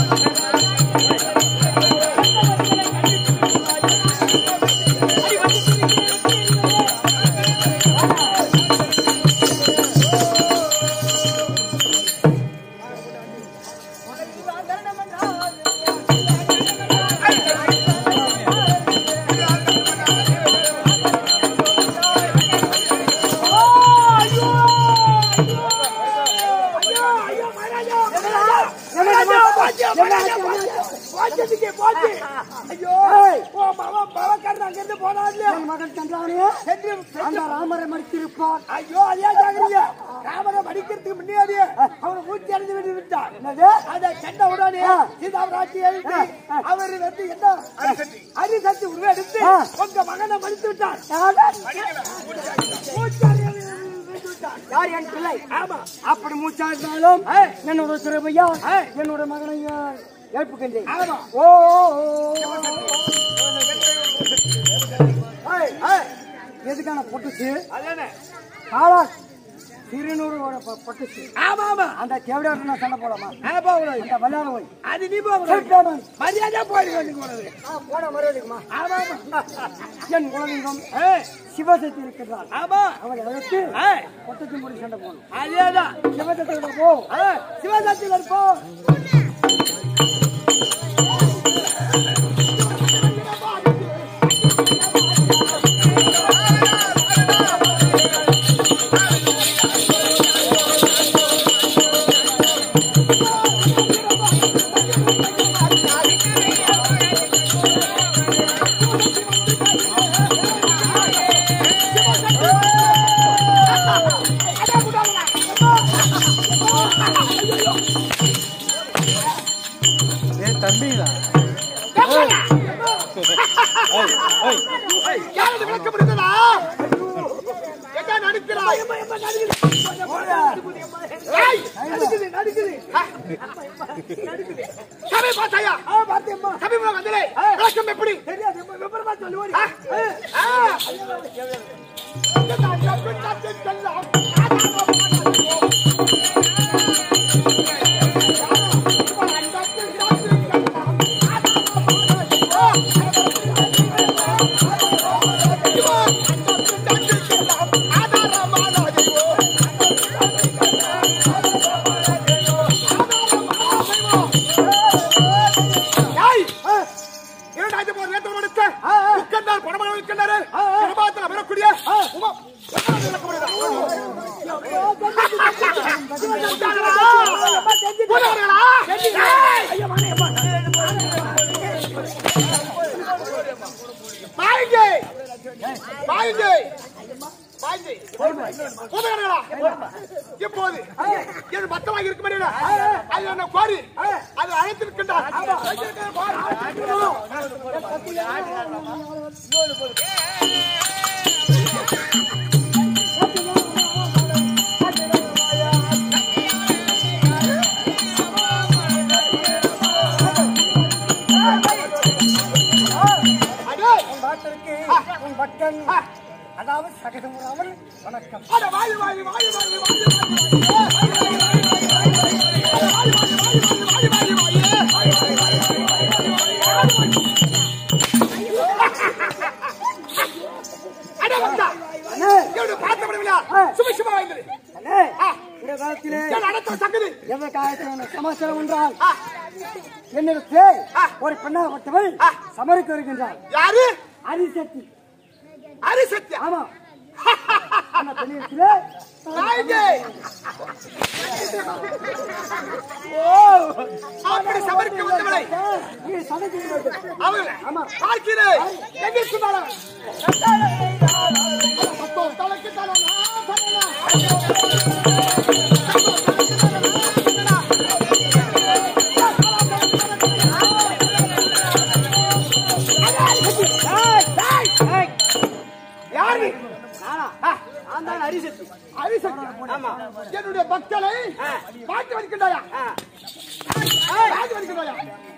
அடி வந்து என் மகன் சந்திராவணியே அந்த ராமரை மடித்திருப்பார் ஐயோ அதே ஜாகிரதையா ராமரை மடிக்கிறதுக்கு முன்னாடியே அவனை மூச்சு அடைந்து விட்டு விட்டார் என்னது அதை சென்ன உடனே சீதாபராட்சி எழுதி அவர் வந்து என்ன அரிசக்தி உருவெடுத்து உங்க மகனை மடித்து விட்டார் மூச்சு அடைந்து விட்டு விட்டார். யார் என் பிள்ளை ஆமா அப்படி மூச்சா இருந்தாலும் என்னோட சிறுமையா என்னோட மகனை எழுப்புகின்றேன் ஆமா ஓ ஓ, ஓ, ஓ. ஏய், ஏய், எதுக்கான பொட்டுச்சு காலா திருநூறு பொட்டுச்சு ஆமா ஆமா அந்த கேவடியாட்டு நான் சண்டை போலாமா அந்த விளையாட போய் அது நீ போக மரியாதை போயிடுங்க போன மரியாதைக்குமா ஆமா ஆமா என் குலதெய்வம் சிவசக்தி இருக்கிறார் ஆமா அவரை அழைத்து பொட்டுச்சு முடி சண்டை போகணும் அதேதான் சிவசக்தியோட போ சிவசக்தியோட போ யாரது விளக்க முடிந்ததா என்ன நடுக்கிறாய் ஏய், நடுக்குது, நடுக்குது. சபை பார்த்தாயா? சபைக்குள்ள வந்ததே. விளக்கம் எப்படி? ஆ, ஆ. ஆதாரமான பாய்ஜே பாய்ஜே பாய்ஜே போதுங்களா இப்போது என் மத்தமாக இருக்க முடியல அது என்ன கோரி அது அழைத்திருக்கின்றார் அடே உன் பாட்டிற்கு உன் பக்தன் அதாவது சகதமுறாமல் வணக்கம் அட வாயு வாயு வாயு வாயு வாயு அட வந்தா அண்ணே, இவனை பார்த்தபடியா சும்மா சும்மா வைந்தது அண்ணே, இந்த காலத்திலே என் அடத்த சங்கதி எதற்காக சமாச்சாரம் என்றால் என்னிடத்தில் ஒரு பெண்ணாகப்பட்டவள் சமரிக்க வருகின்றாள் யாரு அரிசக்தி அரிசத்யா ஆமா அந்த பெண்ணிடத்திலே நாயகே அப்படி சமரிக்க வந்தவளை நீ சமைச்சு அவளை பார்க்கிறேன் எங்கே சுமாரா தலைக்கு தலை யாரு நான் தான் அரிசக்தி அரிசக்தி ஆமா என்னுடைய பக்தனை பார்த்து வருகின்றாயா பார்த்து வருகின்றாயா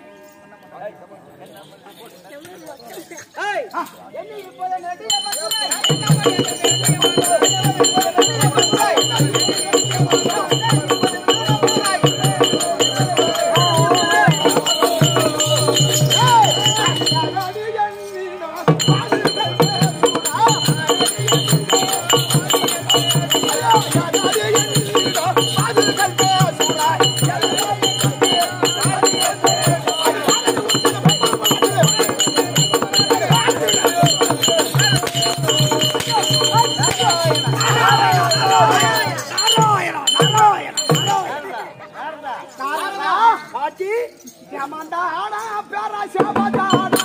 பாட்டி ஏமாந்தானா பேரா சேமதானா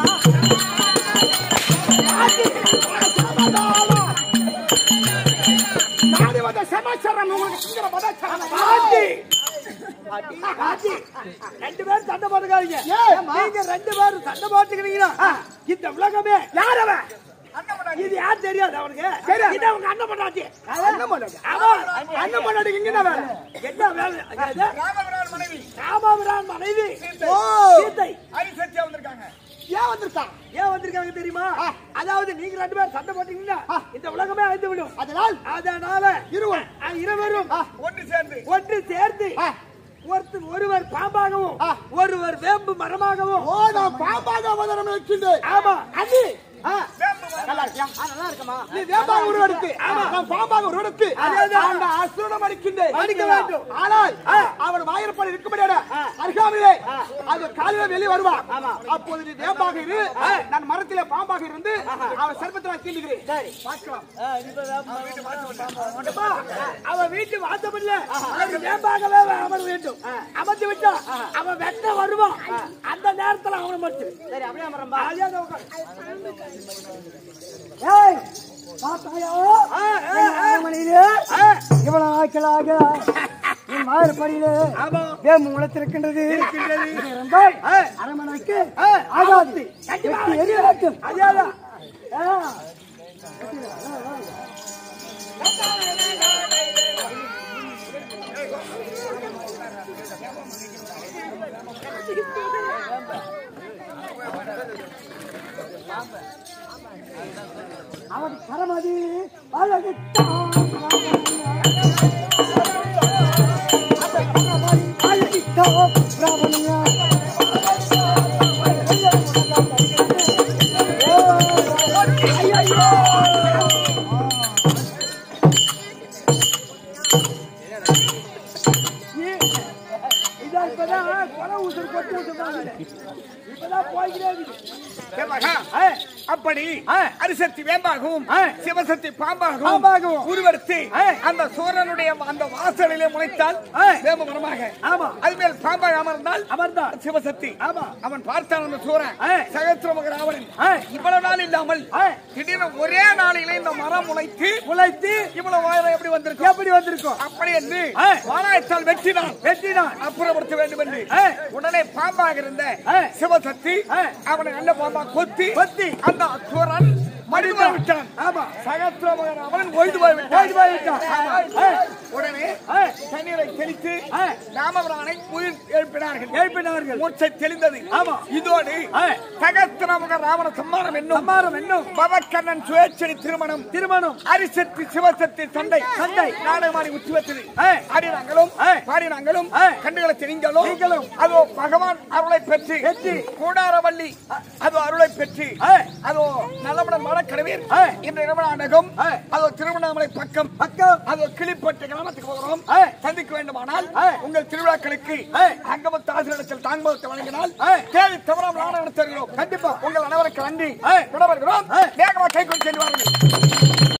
நாடி வந்த சமாச்சாரம் உங்களுக்கு சிங்கர பதாச்சாரம் பாட்டி பாட்டி, ரெண்டு பேரும் சண்டை போட்டுக்காதீங்க ஏன்? நீங்க ரெண்டு பேரும் சண்டை போட்டுக்கிறீங்களா இந்த உலகமே யார் அவன் இது யார் தெரியாது அவனுக்கு தெரியாது. இது அவங்க அண்ணன் பண்ணாச்சு அண்ணன் பொண்டாட்டி. ஆமா அண்ணன் பொண்டாட்டிக்கு இங்க என்ன வேலை என்ன வேலை அது? மனைவி ராமாபிரான் மனைவி ஓ சீத்தை அரிசத்தியா வந்திருக்காங்க ஏன் வந்திருக்கான் ஏன் வந்திருக்காங்க தெரியுமா அதாவது நீங்க ரெண்டு பேரும் சண்டை போட்டீங்கன்னா இந்த உலகமே அழிந்து விடும் அதனால் அதனால இருவர் ஆ, இருவரும் ஒன்று சேர்ந்து ஒன்று சேர்ந்து ஒருத்தர் ஒருவர் பாம்பாகவும் ஒருவர் வேம்பு மரமாகவும் ஓ நான் பாம்பாக அவதாரம் இருக்கின்றேன் ஆமா அது நல்லா இருக்கியா? நீ வேப்பாக உருவெடுத்து நான் பாம்பாக உருவெடுத்து அந்த அசுரனம் அடிக்கின்றேன் அடிக்க வேண்டும். ஆனால் அவர் வாயிற்பட இருக்க முடியாத அருகாமையிலே அது காலையில வெளியே வருவான் அப்போது நீ வேப்பாக இரு நான் மரத்திலே பாம்பாக இருந்து அவர் சர்பத்தில் நான் கீண்டுகிறேன் சரி பார்க்கலாம் அப்பா, அவன் வீட்டு வாசப்படல அவனுக்கு வேம்பாகவே அமர வேண்டும் அமர்ந்து விட்டா அவன் வெட்ட வருவான் அந்த நேரத்துல அவனை மட்டும் சரி அப்படியே அமரம்பா ஏய் பாத்தாயா மணியிலே இவ்வளவு நாட்களாக என் வாயிற்படியிலே வேம்பு முளைத்திருக்கின்றது இது இருந்தால் அரமனைக்கு ஆகாது எட்டு எரிய வேண்டும் அதேதான் ஆ. அவன் கரமதி அழகிட்டான் அழகிட்டான் ராவணியா இதான் இப்ப இப்பதான் கொலை ஊசல் கொத்து ஊசல் தான் இருக்குது. இப்பதான் போய்கிட்டே இருக்குது. ஏமாகா, ஆ, அப்படி ஆ. அரிசக்தி வேம்பாகவும் ஆ. சிவசக்தி பாம்பாகவும் பாம்பாகவும். உருவெடுத்து ஆ. அந்த சூரனுடைய அந்த வாசலிலே முளைத்தால் ஆ. வேம்பு மரமாக ஆமா. அது மேல் பாம்பாக அமர்ந்தால் அமர்ந்தான். சிவசக்தி ஆமா. அவன் பார்த்தான் அந்த சூரன் ஆ. சகத்திரமுக ராவணன் ஆ. இவ்வளவு நாள் இல்லாமல் ஆ. திடீர்னு ஒரே நாளிலே இந்த மரம் முளைத்து முளைத்து இவ்வளவு உயரம் எப்படி வந்திருக்கும் எப்படி வந்திருக்கும் அப்படி என்று ஆ. வாராயத்தால் வெட்டினான் வெட்டினான் அப்புறப்படுத்த வேண்டும் என்று ஆ. உடனே பாம்பாக இருந்த ஆ. சிவசக்தி ஆ. அவனை நல்ல பாம்பா கொத்தி கொத்தி. அந்த அசுரன் மடிந்து போய் விட்டான் ஆமா. சகத்திரமகன் அவன் ஓய்ந்து போய் விட்டான் ஓய்ந்து போய் விட்டான். ஆமா. ஆ. உடனே ஆ. தண்ணீரை தெளித்து ஆ. ராமபிரானை உயிர் எழுப்பினார்கள் எழுப்பினார்கள். மூச்சை தெளிந்தது ஆமா. இதோடு ஆ. சகத்திரமுக ராவண சம்மானம் என்னும் சம்மாரம் என்னும் பவக்கண்ணன் சுயேச்சரி திருமணம் திருமணம் அரிசக்தி சிவசக்தி சண்டை சண்டை. நாடகமாடி உற்சவத்தில் ஆ. ஆடினாங்களும் ஆ. பாடினாங்களும் ஆ. கண்டுகளை நீங்களும் நீங்களும். அதோ பகவான் அருளை பெற்று பெற்று. கூடாரவள்ளி அதோ அருளை பெற்று ஆ. அதோ நல்லபடம் வடக்கடவீர் ஆ. இந்த நாடகம் ஆ. அதோ திருவண்ணாமலை பக்கம் பக்கம். அதோ கிளிப்பட்டு கிராமத்துக்கு போகிறோம் ஆ. சந்திக்க வேண்டுமானால் ஆ. உங்கள் திருவிழாக்களுக்கு ஆ. அங்கமத்து ஆசிரியத்தில் தாங்கமத்தை வழங்கினால் ஆ. தேதி தவறாமல் நாடகம் நடத்துகிறோம் கண்டிப்பா உங்கள் அனைவருக்கு நன்றி ஆ. விடவருகிறோம் ஆ. வேகமாக கை கொண்டு செல்வார்கள்